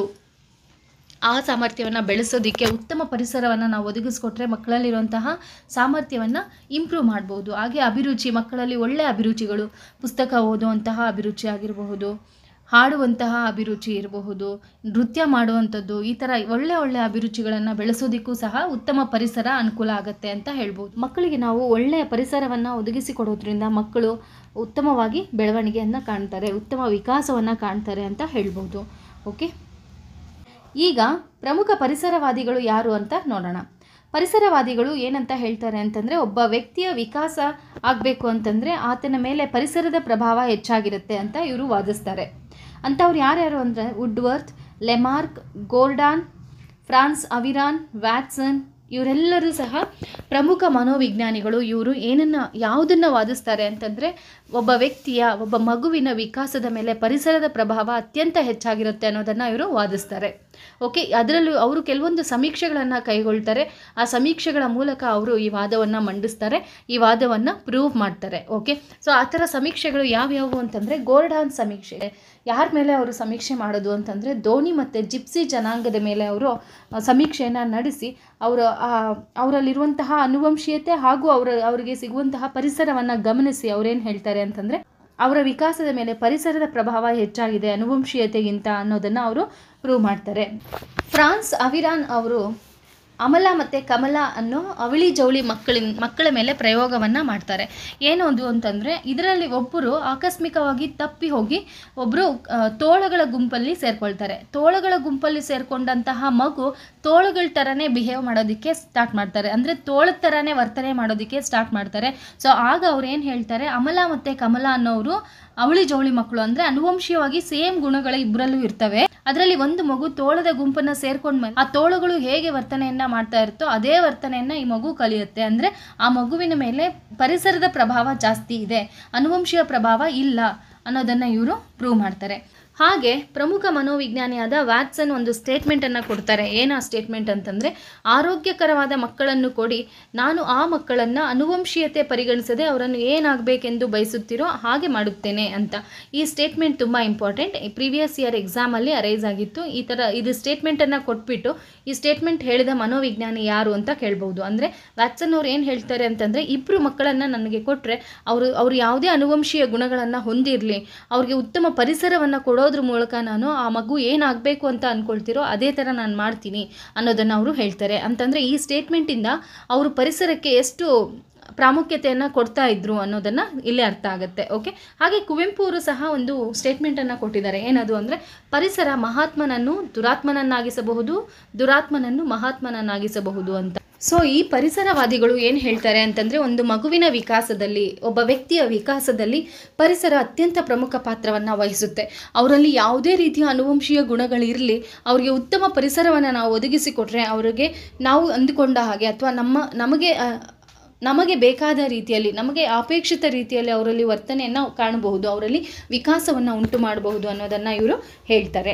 ಆ ಸಾಮರ್ಥ್ಯವನ್ನು ಬೆಳೆಸೋದಕ್ಕೆ ಉತ್ತಮ ಪರಿಸರವನ್ನು ನಾವು ಒದಗಿಸ್ಕೊಟ್ರೆ ಮಕ್ಕಳಲ್ಲಿರುವಂತಹ ಸಾಮರ್ಥ್ಯವನ್ನು ಇಂಪ್ರೂವ್ ಮಾಡ್ಬೋದು ಹಾಗೆ ಅಭಿರುಚಿ ಮಕ್ಕಳಲ್ಲಿ ಒಳ್ಳೆಯ ಅಭಿರುಚಿಗಳು ಪುಸ್ತಕ ಓದುವಂತಹ ಅಭಿರುಚಿ ಆಗಿರಬಹುದು ಹಾಡುವಂತಹ ಅಭಿರುಚಿ ಇರಬಹುದು ನೃತ್ಯ ಮಾಡುವಂಥದ್ದು ಈ ಥರ ಒಳ್ಳೆ ಒಳ್ಳೆಯ ಅಭಿರುಚಿಗಳನ್ನು ಬೆಳೆಸೋದಕ್ಕೂ ಸಹ ಉತ್ತಮ ಪರಿಸರ ಅನುಕೂಲ ಆಗುತ್ತೆ ಅಂತ ಹೇಳ್ಬೋದು ಮಕ್ಕಳಿಗೆ ನಾವು ಒಳ್ಳೆಯ ಪರಿಸರವನ್ನು ಒದಗಿಸಿಕೊಡೋದ್ರಿಂದ ಮಕ್ಕಳು ಉತ್ತಮವಾಗಿ ಬೆಳವಣಿಗೆಯನ್ನು ಕಾಣ್ತಾರೆ ಉತ್ತಮ ವಿಕಾಸವನ್ನು ಕಾಣ್ತಾರೆ ಅಂತ ಹೇಳ್ಬೋದು ಓಕೆ ಈಗ ಪ್ರಮುಖ ಪರಿಸರವಾದಿಗಳು ಯಾರು ಅಂತ ನೋಡೋಣ ಪರಿಸರವಾದಿಗಳು ಏನಂತ ಹೇಳ್ತಾರೆ ಅಂತಂದರೆ ಒಬ್ಬ ವ್ಯಕ್ತಿಯ ವಿಕಾಸ ಆಗಬೇಕು ಅಂತಂದರೆ ಆತನ ಮೇಲೆ ಪರಿಸರದ ಪ್ರಭಾವ ಹೆಚ್ಚಾಗಿರುತ್ತೆ ಅಂತ ಇವರು ವಾದಿಸ್ತಾರೆ ಅಂಥವ್ರು ಯಾರ್ಯಾರು ಅಂದರೆ ವುಡ್ವರ್ತ್ ಲೆಮಾರ್ಕ್ ಗೋರ್ಡಾನ್ ಫ್ರಾನ್ಸ್ ಅವಿರಾನ್ ವ್ಯಾಟ್ಸನ್ ಇವರೆಲ್ಲರೂ ಸಹ ಪ್ರಮುಖ ಮನೋವಿಜ್ಞಾನಿಗಳು ಇವರು ಏನನ್ನು ಯಾವುದನ್ನು ವಾದಿಸ್ತಾರೆ ಅಂತಂದರೆ ಒಬ್ಬ ವ್ಯಕ್ತಿಯ ಒಬ್ಬ ಮಗುವಿನ ವಿಕಾಸದ ಮೇಲೆ ಪರಿಸರದ ಪ್ರಭಾವ ಅತ್ಯಂತ ಹೆಚ್ಚಾಗಿರುತ್ತೆ ಅನ್ನೋದನ್ನು ಇವರು ವಾದಿಸ್ತಾರೆ ಓಕೆ ಅದರಲ್ಲೂ ಅವರು ಕೆಲವೊಂದು ಸಮೀಕ್ಷೆಗಳನ್ನು ಕೈಗೊಳ್ತಾರೆ ಆ ಸಮೀಕ್ಷೆಗಳ ಮೂಲಕ ಅವರು ಈ ವಾದವನ್ನು ಮಂಡಿಸ್ತಾರೆ ಈ ವಾದವನ್ನು ಪ್ರೂವ್ ಮಾಡ್ತಾರೆ ಓಕೆ ಸೊ ಆ ಥರ ಸಮೀಕ್ಷೆಗಳು ಯಾವ್ಯಾವು ಅಂತಂದರೆ ಗೋರ್ಡಾನ್ ಸಮೀಕ್ಷೆ ಯಾರ ಮೇಲೆ ಅವರು ಸಮೀಕ್ಷೆ ಮಾಡೋದು ಅಂತಂದರೆ ಧೋನಿ ಮತ್ತು ಜಿಪ್ಸಿ ಜನಾಂಗದ ಮೇಲೆ ಅವರು ಆ, ಸಮೀಕ್ಷೆಯನ್ನು ನಡೆಸಿ ಅವರು ಅವರಲ್ಲಿರುವಂತಹ ಅನುವಂಶೀಯತೆ ಹಾಗೂ ಅವರ ಅವರಿಗೆ ಸಿಗುವಂತಹ ಪರಿಸರವನ್ನು ಗಮನಿಸಿ ಅವರೇನು ಹೇಳ್ತಾರೆ ಅಂತಂದರೆ ಅವರ ವಿಕಾಸದ ಮೇಲೆ ಪರಿಸರದ ಪ್ರಭಾವ ಹೆಚ್ಚಾಗಿದೆ ಅನುವಂಶೀಯತೆಗಿಂತ ಅನ್ನೋದನ್ನು ಅವರು ಪ್ರೂವ್ ಮಾಡ್ತಾರೆ ಫ್ರಾನ್ಸ್ ಅವಿರಾನ್ ಅವರು ಅಮಲ ಮತ್ತು ಕಮಲ ಅನ್ನೋ ಅವಳಿ ಜವಳಿ ಮಕ್ಕಳಿನ ಮಕ್ಕಳ ಮೇಲೆ ಪ್ರಯೋಗವನ್ನು ಮಾಡ್ತಾರೆ ಏನು ಅದು ಅಂತಂದರೆ ಇದರಲ್ಲಿ ಒಬ್ಬರು ಆಕಸ್ಮಿಕವಾಗಿ ತಪ್ಪಿ ಹೋಗಿ ಒಬ್ಬರು ತೋಳಗಳ ಗುಂಪಲ್ಲಿ ಸೇರ್ಕೊಳ್ತಾರೆ ತೋಳಗಳ ಗುಂಪಲ್ಲಿ ಸೇರ್ಕೊಂಡಂತಹ ಮಗು ತೋಳುಗಳ ಥರನೇ ಬಿಹೇವ್ ಮಾಡೋದಕ್ಕೆ ಸ್ಟಾರ್ಟ್ ಮಾಡ್ತಾರೆ ಅಂದರೆ ತೋಳದ ಥರನೇ ವರ್ತನೆ ಮಾಡೋದಕ್ಕೆ ಸ್ಟಾರ್ಟ್ ಮಾಡ್ತಾರೆ ಸೊ ಆಗ ಅವ್ರು ಏನು ಹೇಳ್ತಾರೆ ಅಮಲ ಮತ್ತು ಕಮಲ ಅನ್ನೋರು ಅವಳಿ ಜವಳಿ ಮಕ್ಕಳು ಅಂದರೆ ಅನುವಂಶೀಯವಾಗಿ ಸೇಮ್ ಗುಣಗಳ ಇಬ್ಬರಲ್ಲೂ ಇರ್ತವೆ ಅದರಲ್ಲಿ ಒಂದು ಮಗು ತೋಳದ ಗುಂಪನ್ನು ಸೇರ್ಕೊಂಡ್ಮೇಲೆ ಆ ತೋಳುಗಳು ಹೇಗೆ ವರ್ತನೆಯನ್ನ ಮಾಡ್ತಾ ಇರುತ್ತೋ ಅದೇ ವರ್ತನೆಯನ್ನ ಈ ಮಗು ಕಲಿಯುತ್ತೆ ಅಂದರೆ ಆ ಮಗುವಿನ ಮೇಲೆ ಪರಿಸರದ ಪ್ರಭಾವ ಜಾಸ್ತಿ ಇದೆ ಅನುವಂಶೀಯ ಪ್ರಭಾವ ಇಲ್ಲ ಅನ್ನೋದನ್ನು ಇವರು ಪ್ರೂವ್ ಮಾಡ್ತಾರೆ ಹಾಗೆ ಪ್ರಮುಖ ಮನೋವಿಜ್ಞಾನಿಯಾದ ವ್ಯಾಟ್ಸನ್ ಒಂದು ಸ್ಟೇಟ್ಮೆಂಟನ್ನು ಕೊಡ್ತಾರೆ ಏನು ಆ ಸ್ಟೇಟ್ಮೆಂಟ್ ಅಂತಂದರೆ ಆರೋಗ್ಯಕರವಾದ ಮಕ್ಕಳನ್ನು ಕೊಡಿ ನಾನು ಆ ಮಕ್ಕಳನ್ನು ಅನುವಂಶೀಯತೆ ಪರಿಗಣಿಸದೆ ಅವರನ್ನು ಏನಾಗಬೇಕೆಂದು ಬಯಸುತ್ತೀರೋ ಹಾಗೆ ಮಾಡುತ್ತೇನೆ ಅಂತ ಈ ಸ್ಟೇಟ್ಮೆಂಟ್ ತುಂಬ ಇಂಪಾರ್ಟೆಂಟ್ ಪ್ರೀವಿಯಸ್ ಇಯರ್ ಎಕ್ಸಾಮಲ್ಲಿ ಅರೈಸ್ ಆಗಿತ್ತು ಈ ಥರ ಇದು ಸ್ಟೇಟ್ಮೆಂಟನ್ನು ಕೊಟ್ಬಿಟ್ಟು ಈ ಸ್ಟೇಟ್ಮೆಂಟ್ ಹೇಳಿದ ಮನೋವಿಜ್ಞಾನಿ ಯಾರು ಅಂತ ಕೇಳ್ಬೋದು ಅಂದರೆ ವ್ಯಾಟ್ಸನ್ ಅವ್ರು ಏನು ಹೇಳ್ತಾರೆ ಅಂತಂದರೆ ಇಬ್ಬರು ಮಕ್ಕಳನ್ನು ನನಗೆ ಕೊಟ್ಟರೆ ಅವರು ಅವರು ಯಾವುದೇ ಅನುವಂಶೀಯ ಗುಣಗಳನ್ನು ಹೊಂದಿರಲಿ ಅವ್ರಿಗೆ ಉತ್ತಮ ಪರಿಸರವನ್ನು ಕೊಡೋದ್ರ ಮೂಲಕ ನಾನು ಆ ಮಗು ಏನಾಗಬೇಕು ಅಂತ ಅಂದ್ಕೊಳ್ತಿರೋ ಅದೇ ಥರ ನಾನು ಮಾಡ್ತೀನಿ ಅನ್ನೋದನ್ನು ಅವರು ಹೇಳ್ತಾರೆ ಅಂತಂದರೆ ಈ ಸ್ಟೇಟ್ಮೆಂಟಿಂದ ಅವರು ಪರಿಸರಕ್ಕೆ ಎಷ್ಟು ಪ್ರಾಮುಖ್ಯತೆಯನ್ನು ಕೊಡ್ತಾ ಇದ್ರು ಅನ್ನೋದನ್ನು ಇಲ್ಲಿ ಅರ್ಥ ಆಗುತ್ತೆ ಓಕೆ ಹಾಗೆ ಕುವೆಂಪು ಅವರು ಸಹ ಒಂದು ಸ್ಟೇಟ್ಮೆಂಟನ್ನು ಕೊಟ್ಟಿದ್ದಾರೆ ಏನದು ಅಂದರೆ ಪರಿಸರ ಮಹಾತ್ಮನನ್ನು ದುರಾತ್ಮನನ್ನಾಗಿಸಬಹುದು ದುರಾತ್ಮನನ್ನು ಮಹಾತ್ಮನನ್ನಾಗಿಸಬಹುದು ಅಂತ ಸೊ ಈ ಪರಿಸರವಾದಿಗಳು ಏನು ಹೇಳ್ತಾರೆ ಅಂತಂದರೆ ಒಂದು ಮಗುವಿನ ವಿಕಾಸದಲ್ಲಿ ಒಬ್ಬ ವ್ಯಕ್ತಿಯ ವಿಕಾಸದಲ್ಲಿ ಪರಿಸರ ಅತ್ಯಂತ ಪ್ರಮುಖ ಪಾತ್ರವನ್ನು ವಹಿಸುತ್ತೆ ಅವರಲ್ಲಿ ಯಾವುದೇ ರೀತಿಯ ಅನುವಂಶೀಯ ಗುಣಗಳಿರಲಿ ಅವರಿಗೆ ಉತ್ತಮ ಪರಿಸರವನ್ನು ನಾವು ಒದಗಿಸಿಕೊಟ್ರೆ ಅವರಿಗೆ ನಾವು ಅಂದುಕೊಂಡ ಹಾಗೆ ಅಥವಾ ನಮ್ಮ ನಮಗೆ ಆ, ನಮಗೆ ಬೇಕಾದ ರೀತಿಯಲ್ಲಿ ನಮಗೆ ಅಪೇಕ್ಷಿತ ರೀತಿಯಲ್ಲಿ ಅವರಲ್ಲಿ ವರ್ತನೆಯನ್ನು ಕಾಣಬಹುದು ಅವರಲ್ಲಿ ವಿಕಾಸವನ್ನು ಉಂಟು ಮಾಡಬಹುದು ಅನ್ನೋದನ್ನು ಇವರು ಹೇಳ್ತಾರೆ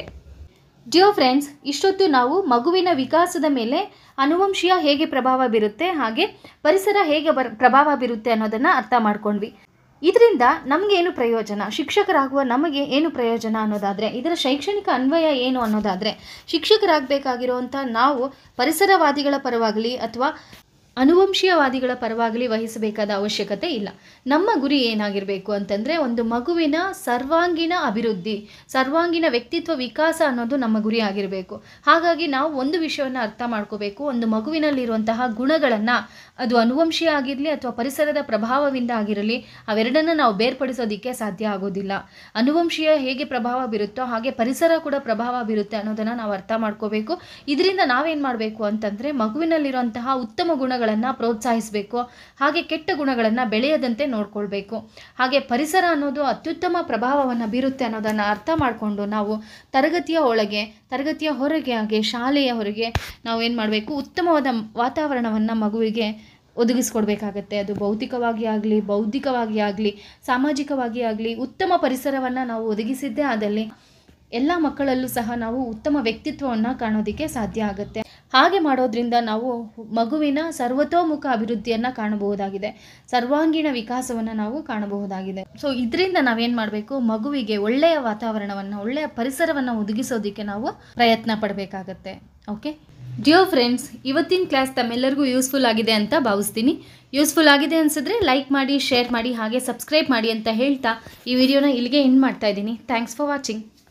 ಡಿಯರ್ ಫ್ರೆಂಡ್ಸ್ ಇಷ್ಟೊತ್ತು ನಾವು ಮಗುವಿನ ವಿಕಾಸದ ಮೇಲೆ ಅನುವಂಶೀಯ ಹೇಗೆ ಪ್ರಭಾವ ಬೀರುತ್ತೆ ಹಾಗೆ ಪರಿಸರ ಹೇಗೆ ಬರ್ ಪ್ರಭಾವ ಬೀರುತ್ತೆ ಅನ್ನೋದನ್ನು ಅರ್ಥ ಮಾಡ್ಕೊಂಡ್ವಿ ಇದರಿಂದ ನಮಗೇನು ಪ್ರಯೋಜನ ಶಿಕ್ಷಕರಾಗುವ ನಮಗೆ ಏನು ಪ್ರಯೋಜನ ಅನ್ನೋದಾದರೆ ಇದರ ಶೈಕ್ಷಣಿಕ ಅನ್ವಯ ಏನು ಅನ್ನೋದಾದರೆ ಶಿಕ್ಷಕರಾಗಬೇಕಾಗಿರುವಂಥ ನಾವು ಪರಿಸರವಾದಿಗಳ ಪರವಾಗಲಿ ಅಥವಾ ಅನುವಂಶೀಯವಾದಿಗಳ ಪರವಾಗಲಿ ವಹಿಸಬೇಕಾದ ಅವಶ್ಯಕತೆ ಇಲ್ಲ ನಮ್ಮ ಗುರಿ ಏನಾಗಿರಬೇಕು ಅಂತಂದರೆ ಒಂದು ಮಗುವಿನ ಸರ್ವಾಂಗೀಣ ಅಭಿವೃದ್ಧಿ ಸರ್ವಾಂಗೀಣ ವ್ಯಕ್ತಿತ್ವ ವಿಕಾಸ ಅನ್ನೋದು ನಮ್ಮ ಗುರಿ ಆಗಿರಬೇಕು ಹಾಗಾಗಿ ನಾವು ಒಂದು ವಿಷಯವನ್ನು ಅರ್ಥ ಮಾಡ್ಕೋಬೇಕು ಒಂದು ಮಗುವಿನಲ್ಲಿರುವಂತಹ ಗುಣಗಳನ್ನು ಅದು ಅನುವಂಶೀಯ ಆಗಿರಲಿ ಅಥವಾ ಪರಿಸರದ ಪ್ರಭಾವದಿಂದ ಆಗಿರಲಿ ಅವೆರಡನ್ನು ನಾವು ಬೇರ್ಪಡಿಸೋದಕ್ಕೆ ಸಾಧ್ಯ ಆಗೋದಿಲ್ಲ ಅನುವಂಶೀಯ ಹೇಗೆ ಪ್ರಭಾವ ಬೀರುತ್ತೋ ಹಾಗೆ ಪರಿಸರ ಕೂಡ ಪ್ರಭಾವ ಬೀರುತ್ತೆ ಅನ್ನೋದನ್ನು ನಾವು ಅರ್ಥ ಮಾಡ್ಕೋಬೇಕು ಇದರಿಂದ ನಾವೇನು ಮಾಡಬೇಕು ಅಂತಂದರೆ ಮಗುವಿನಲ್ಲಿರುವಂತಹ ಉತ್ತಮ ಗುಣಗಳನ್ನು ಪ್ರೋತ್ಸಾಹಿಸಬೇಕು ಹಾಗೆ ಕೆಟ್ಟ ಗುಣಗಳನ್ನು ಬೆಳೆಯದಂತೆ ನೋಡ್ಕೊಳ್ಬೇಕು ಹಾಗೆ ಪರಿಸರ ಅನ್ನೋದು ಅತ್ಯುತ್ತಮ ಪ್ರಭಾವವನ್ನು ಬೀರುತ್ತೆ ಅನ್ನೋದನ್ನು ಅರ್ಥ ಮಾಡಿಕೊಂಡು ನಾವು ತರಗತಿಯ ಒಳಗೆ ತರಗತಿಯ ಹೊರಗೆ ಹಾಗೆ ಶಾಲೆಯ ಹೊರಗೆ ನಾವು ಏನು ಮಾಡಬೇಕು ಉತ್ತಮವಾದ ವಾತಾವರಣವನ್ನು ಮಗುವಿಗೆ ಒದಗಿಸ್ಕೊಡ್ಬೇಕಾಗತ್ತೆ ಅದು ಭೌತಿಕವಾಗಿ ಆಗಲಿ ಬೌದ್ಧಿಕವಾಗಿ ಆಗಲಿ ಸಾಮಾಜಿಕವಾಗಿ ಆಗಲಿ ಉತ್ತಮ ಪರಿಸರವನ್ನು ನಾವು ಒದಗಿಸಿದ್ದೇ ಆದಲ್ಲಿ ಎಲ್ಲ ಮಕ್ಕಳಲ್ಲೂ ಸಹ ನಾವು ಉತ್ತಮ ವ್ಯಕ್ತಿತ್ವವನ್ನು ಕಾಣೋದಕ್ಕೆ ಸಾಧ್ಯ ಆಗುತ್ತೆ ಹಾಗೆ ಮಾಡೋದ್ರಿಂದ ನಾವು ಮಗುವಿನ ಸರ್ವತೋಮುಖ ಅಭಿವೃದ್ಧಿಯನ್ನು ಕಾಣಬಹುದಾಗಿದೆ ಸರ್ವಾಂಗೀಣ ವಿಕಾಸವನ್ನು ನಾವು ಕಾಣಬಹುದಾಗಿದೆ ಸೊ ಇದರಿಂದ ನಾವೇನು ಮಾಡಬೇಕು ಮಗುವಿಗೆ ಒಳ್ಳೆಯ ವಾತಾವರಣವನ್ನು ಒಳ್ಳೆಯ ಪರಿಸರವನ್ನು ಒದಗಿಸೋದಕ್ಕೆ ನಾವು ಪ್ರಯತ್ನ ಪಡಬೇಕಾಗತ್ತೆ ಓಕೆ ಡಿಯರ್ ಫ್ರೆಂಡ್ಸ್ ಇವತ್ತಿನ ಕ್ಲಾಸ್ ತಮ್ಮೆಲ್ಲರಿಗೂ ಯೂಸ್ಫುಲ್ ಆಗಿದೆ ಅಂತ ಭಾವಿಸ್ತೀನಿ ಯೂಸ್ಫುಲ್ ಆಗಿದೆ ಅನಿಸಿದ್ರೆ ಲೈಕ್ ಮಾಡಿ ಶೇರ್ ಮಾಡಿ ಹಾಗೆ ಸಬ್ಸ್ಕ್ರೈಬ್ ಮಾಡಿ ಅಂತ ಹೇಳ್ತಾ ಈ ವಿಡಿಯೋನ ಇಲ್ಲಿಗೆ ಎಂಡ್ ಮಾಡ್ತಾ ಇದ್ದೀನಿ ಥ್ಯಾಂಕ್ಸ್ ಫಾರ್ ವಾಚಿಂಗ್